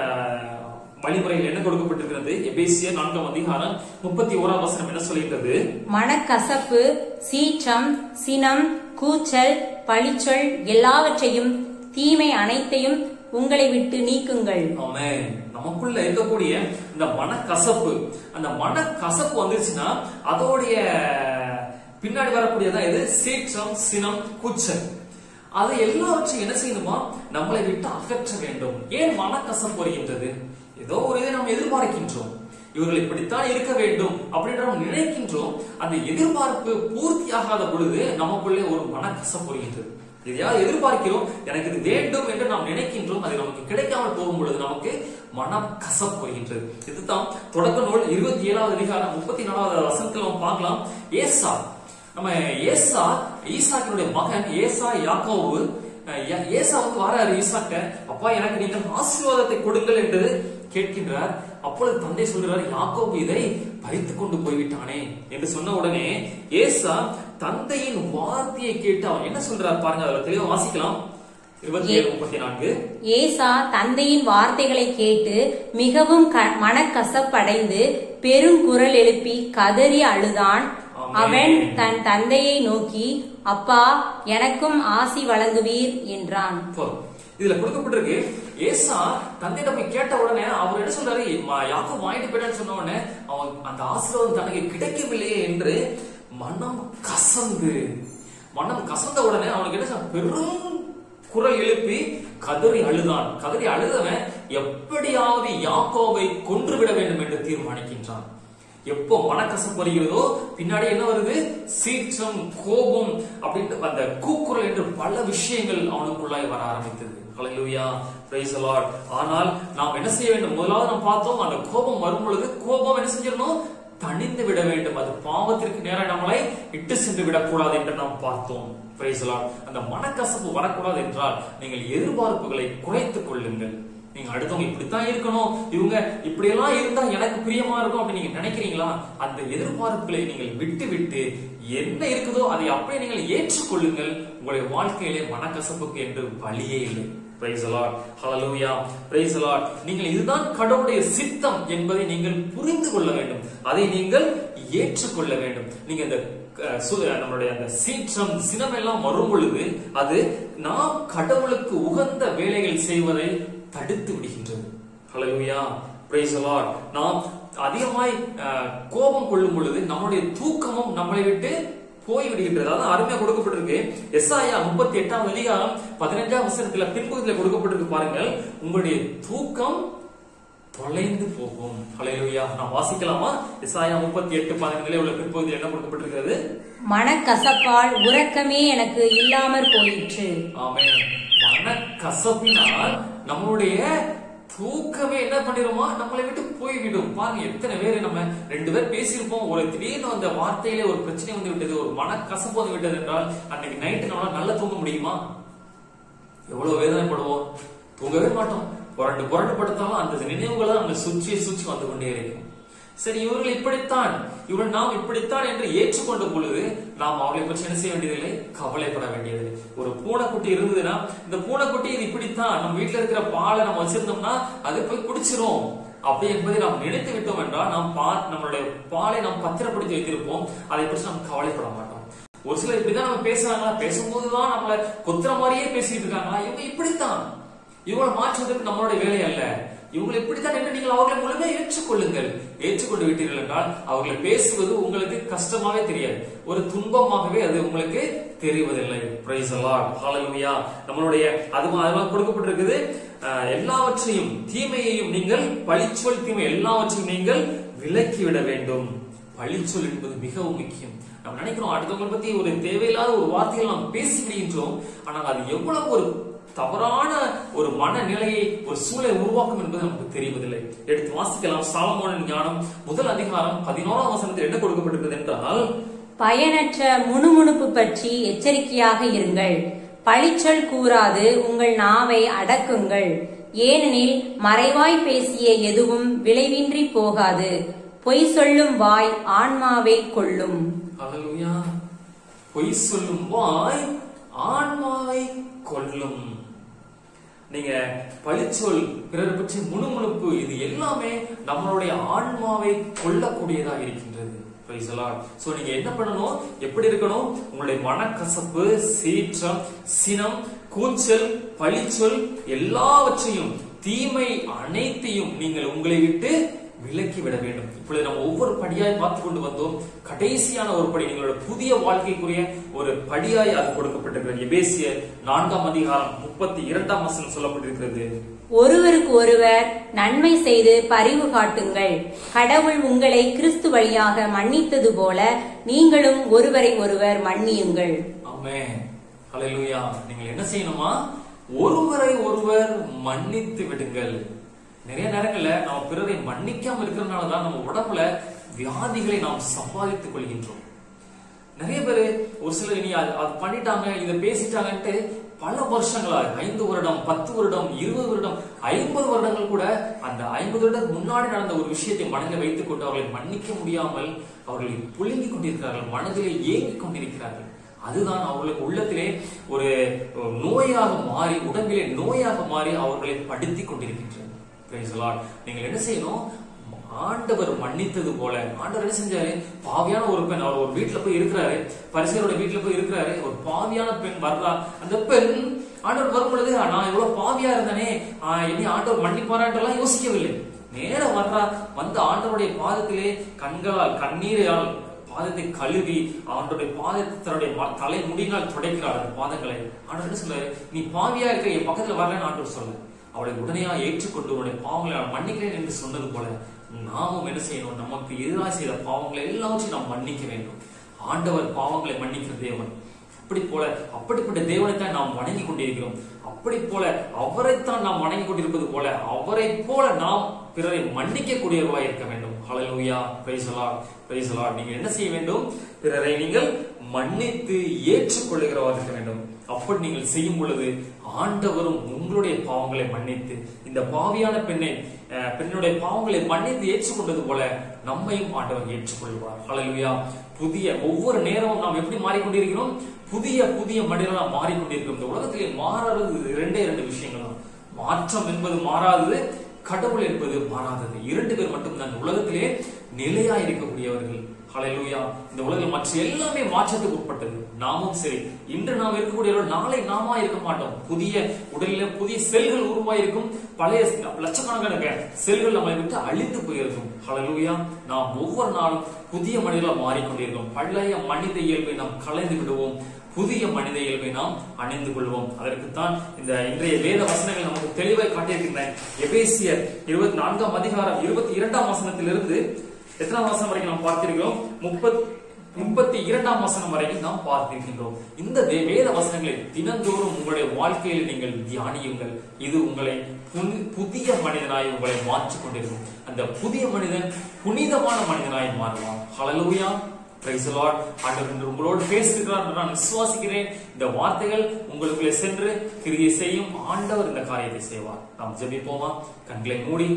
ம- வழிமுறையில் என்ன கொடுக்கப்பட்டிருக்கிறது எபேசியர் நான்காம் அதிகாரம் முப்பத்தி ஓராம் வசனம் என்ன சொல்லிட்டது மனக்கசப்பு சீற்றம் சினம் கூச்சல் பழிச்சொல் எல்லாவற்றையும் தீமை அனைத்தையும் உங்களை விட்டு நீக்குங்கள் ஆமென். நமக்குள்ள இருக்கக்கூடிய இந்த மனக்கசப்பு அந்த மனக்கசப்பு வந்துருச்சுன்னா அதோடைய பின்னாடி வரக்கூடியதான் எது சீற்றம் சினம் கூச்சல் அது எல்லாவற்றையும் என்ன செய்யணுமா நம்மளை விட்டு அகற்ற வேண்டும் ஏன் மனக்கசப்பு வருகின்றது ஏதோ ஒரு இதை நாம் எதிர்பார்க்கின்றோம் இவர்கள் இப்படித்தான் இருக்க வேண்டும் அப்படின்ற நாம் நினைக்கின்றோம் அந்த எதிர்பார்ப்பு பூர்த்தியாகாத பொழுது நமக்குள்ளே ஒரு மனக்கசப்பு வருகின்றது எதையாவது எதிர்பார்க்கிறோம் எனக்கு இது வேண்டும் என்று நாம் நினைக்கின்றோம் அது நமக்கு கிடைக்காமல் போகும் பொழுது நமக்கு மனம் கசப்பு வருகின்றது இதுதான் தொடக்க நூல் இருபத்தி ஏழாவது அதிகாரம் முப்பத்தி நாலாவது வசனத்துல நம்ம பார்க்கலாம் ஏசா நம்ம ஏசா ஈசாக்கினுடைய மகன் ஏசா யாக்கோவு அஹ், ஏ- ஏசா வந்து வராரு ஈசாட்ட அப்பா எனக்கு நீங்கள் ஆசீர்வாதத்தை கொடுங்கள் என்று கேட்கின்றார் அப்பொழுது தந்தை சொல்கிறார் யாக்கோபு இதை பறித்துக் கொண்டு போய்விட்டானே என்று சொன்ன உடனே ஏசா தந்தையின் வார்த்தையை கேட்டு அவன் என்ன சொல்றார் பாருங்க அதுல தெளிவா வாசிக்கலாம் இருபத்தி ஏழு முப்பத்தி நான்கு ஏசா தந்தையின் வார்த்தைகளை கேட்டு மிகவும் க- மனக்கசப்படைந்து பெருங்குரல் எழுப்பி கதறி அழுதான் ஆமென். அவன் தன் தந்தையை நோக்கி அப்பா எனக்கும் ஆசி வழங்குவீர் என்றான் போதும். இதுல கொடுக்கப்பட்டிருக்கு ஏசா தந்தையிடம் போய் கேட்ட உடனே அவர் என்ன சொல்றாரு "ம- யாக்கோபு வாங்கிட்டு போயிட்டான்னு சொன்ன உடனே அவன் அந்த ஆசீர்வாதம் தனக்கு கிடைக்கவில்லையே என்று மனம் கசந்து மனம் கசந்த உடனே அவனுக்கு என்ன செய்ய- பெரும் குரல் எழுப்பி கதறி அழுதான் கதறி அழுதவன் எப்படியாவது யாக்கோவை கொன்றுவிட வேண்டும் என்று தீர்மானிக்கின்றான் எப்போ மனக்கசப்பு வருகிறதோ பின்னாடி என்ன வருது சீற்றம் கோபம் அப்படின்ட்டு அந்த கூக்குரல் என்று பல விஷயங்கள் அவனுக்குள்ளாய் வர ஆரம்பித்தது ஹalleluya praise the lord ஆனால் நாம் என்ன செய்ய வேண்டும் முதலாவது நாம் பார்த்தோம் அந்த கோபம் வரும் பொழுது கோபம் என்ன செஞ்சிடணும் தணிந்து விட வேண்டும் அது பாவத்திற்கு நேரம் நம்மளை இட்டு சென்று விடக்கூடாது என்று நாம் பார்த்தோம் praise the lord அந்த மனக்கசப்பு வரக்கூடாது என்றால் நீங்கள் எதிர்பார்ப்புகளை குறைத்துக் கொள்ளுங்கள் நீங்க அடுத்தவங்க இப்படித்தான் இருக்கணும் இவங்க இப்படியெல்லாம் இருந்தா எனக்கு பிரியமா இருக்கும் அப்படின்னு நீங்க நினைக்கிறீங்களா அந்த எதிர்பார்ப்புகளை நீங்கள் விட்டு விட்டு என்ன இருக்குதோ அதை அப்படியே நீங்கள் ஏற்றுக்கொள்ளுங்கள் உங்களுடைய வாழ்க்கையிலே மனக்கசப்புக்கு என்று வழியே இல்லை Praise the Lord. Hallelujah. Praise the Lord. நீங்கள் இதுதான் கடவுளுடைய சித்தம் என்பதை நீங்கள் புரிந்து கொள்ள வேண்டும் அதை நீங்கள் ஏற்றுக்கொள்ள வேண்டும் நீங்க இந்த அஹ், சு- நம்மளுடைய அந்த சீற்றம் சினம் எல்லாம் வரும் பொழுது அது நாம் கடவுளுக்கு உகந்த வேலைகள் செய்வதை தடுத்து விடுகின்றது ஹalleluya praise the lord நாம் அதிகமாய் அஹ், கோபம் கொள்ளும் பொழுது நம்முடைய தூக்கமும் நம்மளை விட்டு போய் விடுகின்றது அதான் அருமையா கொடுக்கப்பட்டிருக்கு எஸ்ஐயா முப்பத்தி எட்டாம் அதிகாரம் பதினஞ்சாம் வசனத்துல பின்பகுதியில கொடுக்கப்பட்டிருக்கு பாருங்கள் உங்களுடைய தூக்கம் தொலைந்து போகும் ஹalleluya நான் வாசிக்கலாமா எஸ்ஐயா முப்பத்தி எட்டு பதினஞ்சுல உள்ள பின்பகுதியில் என்ன கொடுக்கப்பட்டிருக்கிறது மனக்கசப்பால் உறக்கமே எனக்கு இல்லாமற் போயிற்று ஆமென் மனக்கசப்பினால் நம்மளுடைய தூக்கமே என்ன பண்ணிருமா நம்மளை விட்டு போய்விடும் பாருங்க எத்தனை பேர் நம்ம ரெண்டு பேர் பேசியிருப்போம் ஒரு திடீர்னு அந்த வார்த்தையில ஒரு பிரச்சனை வந்து விட்டது ஒரு மனக்கசப்பு வந்து விட்டது என்றால் அன்னைக்கு நைட்டு நம்மளால நல்லா தூங்க முடியுமா எவ்வளவு வேதனைப்படுவோம் தூங்கவே மாட்டோம் புரண்டு புரண்டு படுத்தாலும் அந்த நினைவுகள் நம்ம சுற்றி சுற்றி வந்து கொண்டே இருக்கும் சரி இவர்கள் இப்படித்தான் இவர்கள் நாம் இப்படித்தான் என்று ஏற்றுக்கொண்ட பொழுது நாம் அவளை பற்றி என்ன செய்ய வேண்டியதில்லை கவலைப்பட வேண்டியதில்லை ஒரு பூனைக்குட்டி இருந்ததுன்னா இந்த பூனைக்குட்டி இது இப்படித்தான் நம்ம வீட்டுல இருக்கிற பாலை நம்ம வச்சிருந்தோம்னா அது போய் குடிச்சிரும் அப்படி என்பதை நாம் நினைத்து விட்டோம் என்றால் நாம் பா நம்மளுடைய பாலை நாம் பத்திரப்படுத்தி வைத்திருப்போம் அதை பற்றி நாம் கவலைப்பட மாட்டோம் ஒரு சிலர் இப்படிதான் நம்ம பேசுறாங்களா பேசும்போதுதான் நம்மள கொத்துற மாதிரியே பேசிட்டு இருக்காங்களா இவங்க இப்படித்தான் இவங்களை மாற்றுவதற்கு நம்மளுடைய வேலை அல்ல இவங்களை இப்படித்தான் என்று நீங்கள் அவர்களை முழுமையாக ஏற்றுக்கொள்ளுங்கள் ஏற்றுக்கொண்டு விட்டீர்கள் என்றால் அவர்களை பேசுவது உங்களுக்கு கஷ்டமாவே தெரியாது ஒரு துன்பமாகவே அது உங்களுக்கு தெரிவதில்லை பிரைஸ் அல்லாஹ் ஹalleluya நம்மளுடைய அது அதெல்லாம் கொடுக்கப்பட்டிருக்குது அஹ், எல்லாவற்றையும் தீமையையும் நீங்கள் பழிச்சொல் தீமை எல்லாவற்றையும் நீங்கள் விலக்கி விட வேண்டும் பழிச்சொல் என்பது மிகவும் முக்கியம் நம்ம நினைக்கிறோம் அடுத்தவங்களை பத்தி ஒரு தேவையில்லாத ஒரு வார்த்தைகள் நாம் பேசி விடுகின்றோம் ஆனால் அது எவ்வளவு ஒரு தவறான ஒரு மனநிலையை ஒரு சூழலை உருவாக்கும் என்பது நமக்கு தெரிவதில்லை எடுத்து வாசிக்கலாம் சாலமோனின் ஞானம் முதல் அதிகாரம் பதினோராம் வசனத்தில் என்ன கொடுக்கப்பட்டிருக்கிறது என்றால் பயனற்ற முணுமுணுப்பு பற்றி எச்சரிக்கையாக இருங்கள் பழிச்சொல் கூறாது உங்கள் நாவை அடக்குங்கள் ஏனெனில் மறைவாய் பேசிய எதுவும் விளைவின்றி போகாது பொய் சொல்லும் வாய் ஆன்மாவை கொள்ளும் அல்லேலூயா பொய் சொல்லும் வாய் ஆன்மாவை கொல்லும் நீங்க பழிச்சொல் பிறர் பற்றி முணுமுணுப்பு இது எல்லாமே நம்மளுடைய ஆன்மாவை கொல்லக்கூடியதாக இருக்கின்றது Praise the Lord. So நீங்க என்ன பண்ணணும் எப்படி இருக்கணும் உங்களுடைய மனக்கசப்பு சீற்றம் சினம் கூச்சல் பழிச்சொல் எல்லாவற்றையும் தீமை அனைத்தையும் நீங்கள் உங்களை விட்டு விலக்கி விட வேண்டும் இப்பொழுது நம்ம ஒவ்வொரு படியாய் பார்த்து கொண்டு வந்தோம் கடைசியான ஒரு படி நீங்களோட புதிய வாழ்க்கைக்குரிய ஒரு படியாய் அது கொடுக்கப்பட்டிருக்கிறது எபேசிய நான்காம் அதிகாரம் முப்பத்தி இரண்டாம் வசனம் சொல்லப்பட்டிருக்கிறது ஒருவருக்கு ஒருவர் நன்மை செய்து பரிவு காட்டுங்கள் கடவுள் உங்களை கிறிஸ்து வழியாக மன்னித்தது போல நீங்களும் ஒருவரை ஒருவர் மன்னியுங்கள் ஆமென் ஹalleluya நீங்கள் என்ன செய்யணுமா ஒருவரை ஒருவர் மன்னித்து விடுங்கள் நிறைய நேரங்கள்ல நம்ம பிறரை மன்னிக்காம இருக்கிறதுனால தான் நம்ம உடம்புல வியாதிகளை நாம் சம்பாதித்துக் கொள்கின்றோம் நிறைய பேர் ஒரு சிலர் இனி அது அது பண்ணிட்டாங்க இதை பேசிட்டாங்கன்ட்டு பல வருஷங்களாக ஐந்து வருடம் பத்து வருடம் இருபது வருடம் ஐம்பது வருடங்கள் கூட அந்த ஐம்பது வருடத்துக்கு முன்னாடி நடந்த ஒரு விஷயத்தை மனதில் வைத்துக் கொண்டு அவர்களை மன்னிக்க முடியாமல் அவர்களை புழுங்கிக் கொண்டிருக்கிறார்கள் மனதிலே ஏங்கிக் கொண்டிருக்கிறார்கள் அதுதான் அவர்களுக்கு உள்ளத்திலே ஒரு நோயாக மாறி உடம்பிலே நோயாக மாறி அவர்களை படுத்திக் கொண்டிருக்கின்றது Praise the Lord. நீங்கள் என்ன செய்யணும் ஆண்டவர் மன்னித்தது போல ஆண்டவர் என்ன செஞ்சாரு பாவியான ஒரு பெண் அவர் ஒரு வீட்டுல போய் இருக்கிறாரு பரிசையரோட வீட்டுல போய் இருக்கிறாரு ஒரு பாவியான பெண் வர்றா அந்த பெண் ஆண்டவர் வரும் பொழுது நான் இவ்வளவு பாவியா இருந்தனே ஆஹ் என்னை ஆண்டவர் மன்னிப்பாரான்றெல்லாம் யோசிக்கவில்லை நேர வர்றா வந்து ஆண்டவருடைய பாதத்திலே கண்களால் கண்ணீரால் பாதத்தை கழுவி அவனுடைய பாதத்தை தன்னுடைய ம- தலை முடியினால் துடைக்கிறாள் அந்த பாதங்களை ஆண்டவர் என்ன சொல்றாரு நீ பாவியா இருக்க என் பக்கத்துல வரலன்னு ஆண்டவர் சொல்ல அவளை உடனேயா ஏற்றுக்கொண்டு உன்னுடைய பாவங்களை நான் மன்னிக்கிறேன் என்று சொன்னது போல நாமும் என்ன செய்யணும் நமக்கு எதிராக செய்த பாவங்களை எல்லாவற்றையும் நாம் மன்னிக்க வேண்டும் ஆண்டவர் பாவங்களை மன்னிக்கிற தேவன் அப்படி போல அப்படிப்பட்ட தேவனைத்தான் நாம் வணங்கி கொண்டிருக்கிறோம் அப்படி போல அவரைத்தான் நாம் வணங்கி கொண்டிருப்பது போல அவரை போல நாம் பிறரை மன்னிக்க கூடியவர்களாக இருக்க வேண்டும் ஹalleluya praise the lord praise the lord நீங்க என்ன செய்ய வேண்டும் பிறரை நீங்கள் மன்னித்து ஏற்றுக்கொள்ளுகிறவராக இருக்க வேண்டும் அப்படி நீங்கள் செய்யும் பொழுது ஆண்டவரும் உங்களுடைய பாவங்களை மன்னித்து இந்த பாவியான பெண்ணை அஹ், பெண்ணுடைய பாவங்களை மன்னித்து ஏற்றுக்கொண்டது போல நம்மையும் ஆண்டவர் ஏற்றுக்கொள்வார் ஹalleluya புதிய ஒவ்வொரு நேரமும் நாம் எப்படி மாறிக்கொண்டிருக்கிறோம் புதிய புதிய மனிதர்களாக மாறிக்கொண்டிருக்கிறோம் இந்த உலகத்திலே மாறாதது இரண்டே இரண்டு விஷயங்கள் தான் மாற்றம் என்பது மாறாதது கடவுள் என்பது மாறாதது இரண்டு பேர் மட்டும்தான் உலகத்திலே நிலையா இருக்கக்கூடியவர்கள் ஹalleluya இந்த உலகில் மற்ற எல்லாமே மாற்றத்துக்கு உட்பட்டது நாமும் சரி இன்று நாம் இருக்கக்கூடியவர்கள் நாளை நாமா இருக்க மாட்டோம் புதிய உடலில புதிய செல்கள் உருவாயிருக்கும் பழைய லட்சக்கணக்கான செல்கள் நம்மை விட்டு அழிந்து போயிருக்கும் ஹalleluya நாம் ஒவ்வொரு நாளும் புதிய மனிதர்களாக மாறிக்கொண்டிருக்கிறோம் பழைய மனித இயல்பை நாம் கலைந்து விடுவோம் புதிய மனித இயல்பை நாம் அணிந்து கொள்வோம் அதற்குத்தான் இந்த இன்றைய வேத வசனங்கள் நமக்கு தெளிவாய் காட்டியிருக்கின்றன எபேசியர் இருபத்தி நான்காம் அதிகாரம் இருபத்தி இரண்டாம் வசனத்திலிருந்து எத்தனாம் வசனம் வரைக்கும் நாம் பார்த்திருக்கிறோம் முப்பத் முப்பத்தி இரண்டாம் வசனம் வரைக்கும் நாம் பார்த்திருக்கின்றோம் இந்த வே- வேத வசனங்களை தினந்தோறும் உங்களுடைய வாழ்க்கையில் நீங்கள் தியானியுங்கள் இது உங்களை புனி- புதிய மனிதனாய் உங்களை மாற்றிக் கொண்டிருக்கும் அந்த புதிய மனிதன் புனிதமான மனிதனாய் மாறுவான் ஹalleluya பிரைஸ் லார்ட் ஆண்டவர் இன்று உங்களோடு பேசுகிறார் என்று நான் விசுவாசிக்கிறேன் இந்த வார்த்தைகள் உங்களுக்குள்ளே சென்று கிரியை செய்யும் ஆண்டவர் இந்த காரியத்தை செய்வார் நாம் ஜெபிப்போமா கண்களை மூடி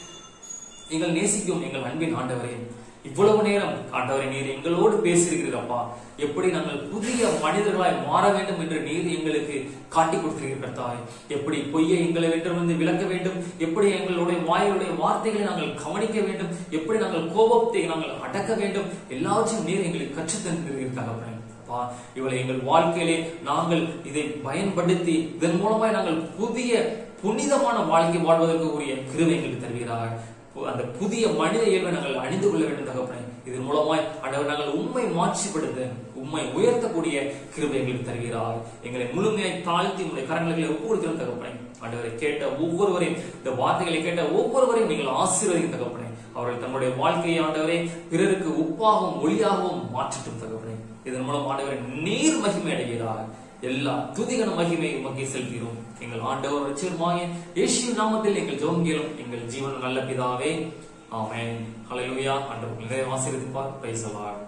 எங்கள் நேசிக்கும் எங்கள் அன்பின் ஆண்டவரே இவ்வளவு நேரம் ஆண்டவரை நீர் எங்களோடு பேசியிருக்கிறீரப்பா எப்படி நாங்கள் புதிய மனிதர்களாய் மாற வேண்டும் என்று நீர் எங்களுக்கு காட்டி கொடுத்திருக்கிற தாய் எப்படி பொய்யை எங்களை வென்றிருந்து விளக்க வேண்டும் எப்படி எங்களுடைய வாயுடைய வார்த்தைகளை நாங்கள் கவனிக்க வேண்டும் எப்படி நாங்கள் கோபத்தை நாங்கள் அடக்க வேண்டும் எல்லாவற்றையும் நீர் எங்களுக்கு கற்றுத் தந்திருக்கிறார்கள் அப்பா இவளை எங்கள் வாழ்க்கையிலே நாங்கள் இதை பயன்படுத்தி இதன் மூலமாய் நாங்கள் புதிய புனிதமான வாழ்க்கை வாழ்வதற்கு உரிய கிருவை எங்களுக்கு தருவீராக அந்த புதிய மனித இயல்பை நாங்கள் அணிந்து கொள்ள வேண்டும் தகப்பனே இதன் மூலமாய் ஆண்டவர் நாங்கள் உண்மை மாற்றிப்படுத்த உண்மை உயர்த்தக்கூடிய கிருபை எங்களுக்கு தருகிறார் எங்களை முழுமையாய் தாழ்த்தி உங்களுடைய கரங்களை ஒப்பு கொடுக்கிறோம் தகப்பனே ஆண்டவரை கேட்ட ஒவ்வொருவரையும் இந்த வார்த்தைகளை கேட்ட ஒவ்வொருவரையும் நீங்கள் ஆசீர்வதிக்கும் தகப்பனே அவர்கள் தங்களுடைய வாழ்க்கையை ஆண்டவரே பிறருக்கு உப்பாகவும் ஒளியாகவும் மாற்றட்டும் தகப்பனே இதன் மூலம் ஆண்டவரை நீர் மகிமை அடைவீராக எல்லா துதிகன மகிமை உமக்கே செலுத்துகிறோம் எங்கள் ஆண்டவர் ரட்சகருமாகிய இயேசு நாமத்தில் எங்கள் ஜோங்கியலும் எங்கள் ஜீவன் நல்ல பிதாவே ஆமென் ஹalleluya ஆண்டவர் உங்களை ஆசீர்வதிப்பார் பிரைஸ் the Lord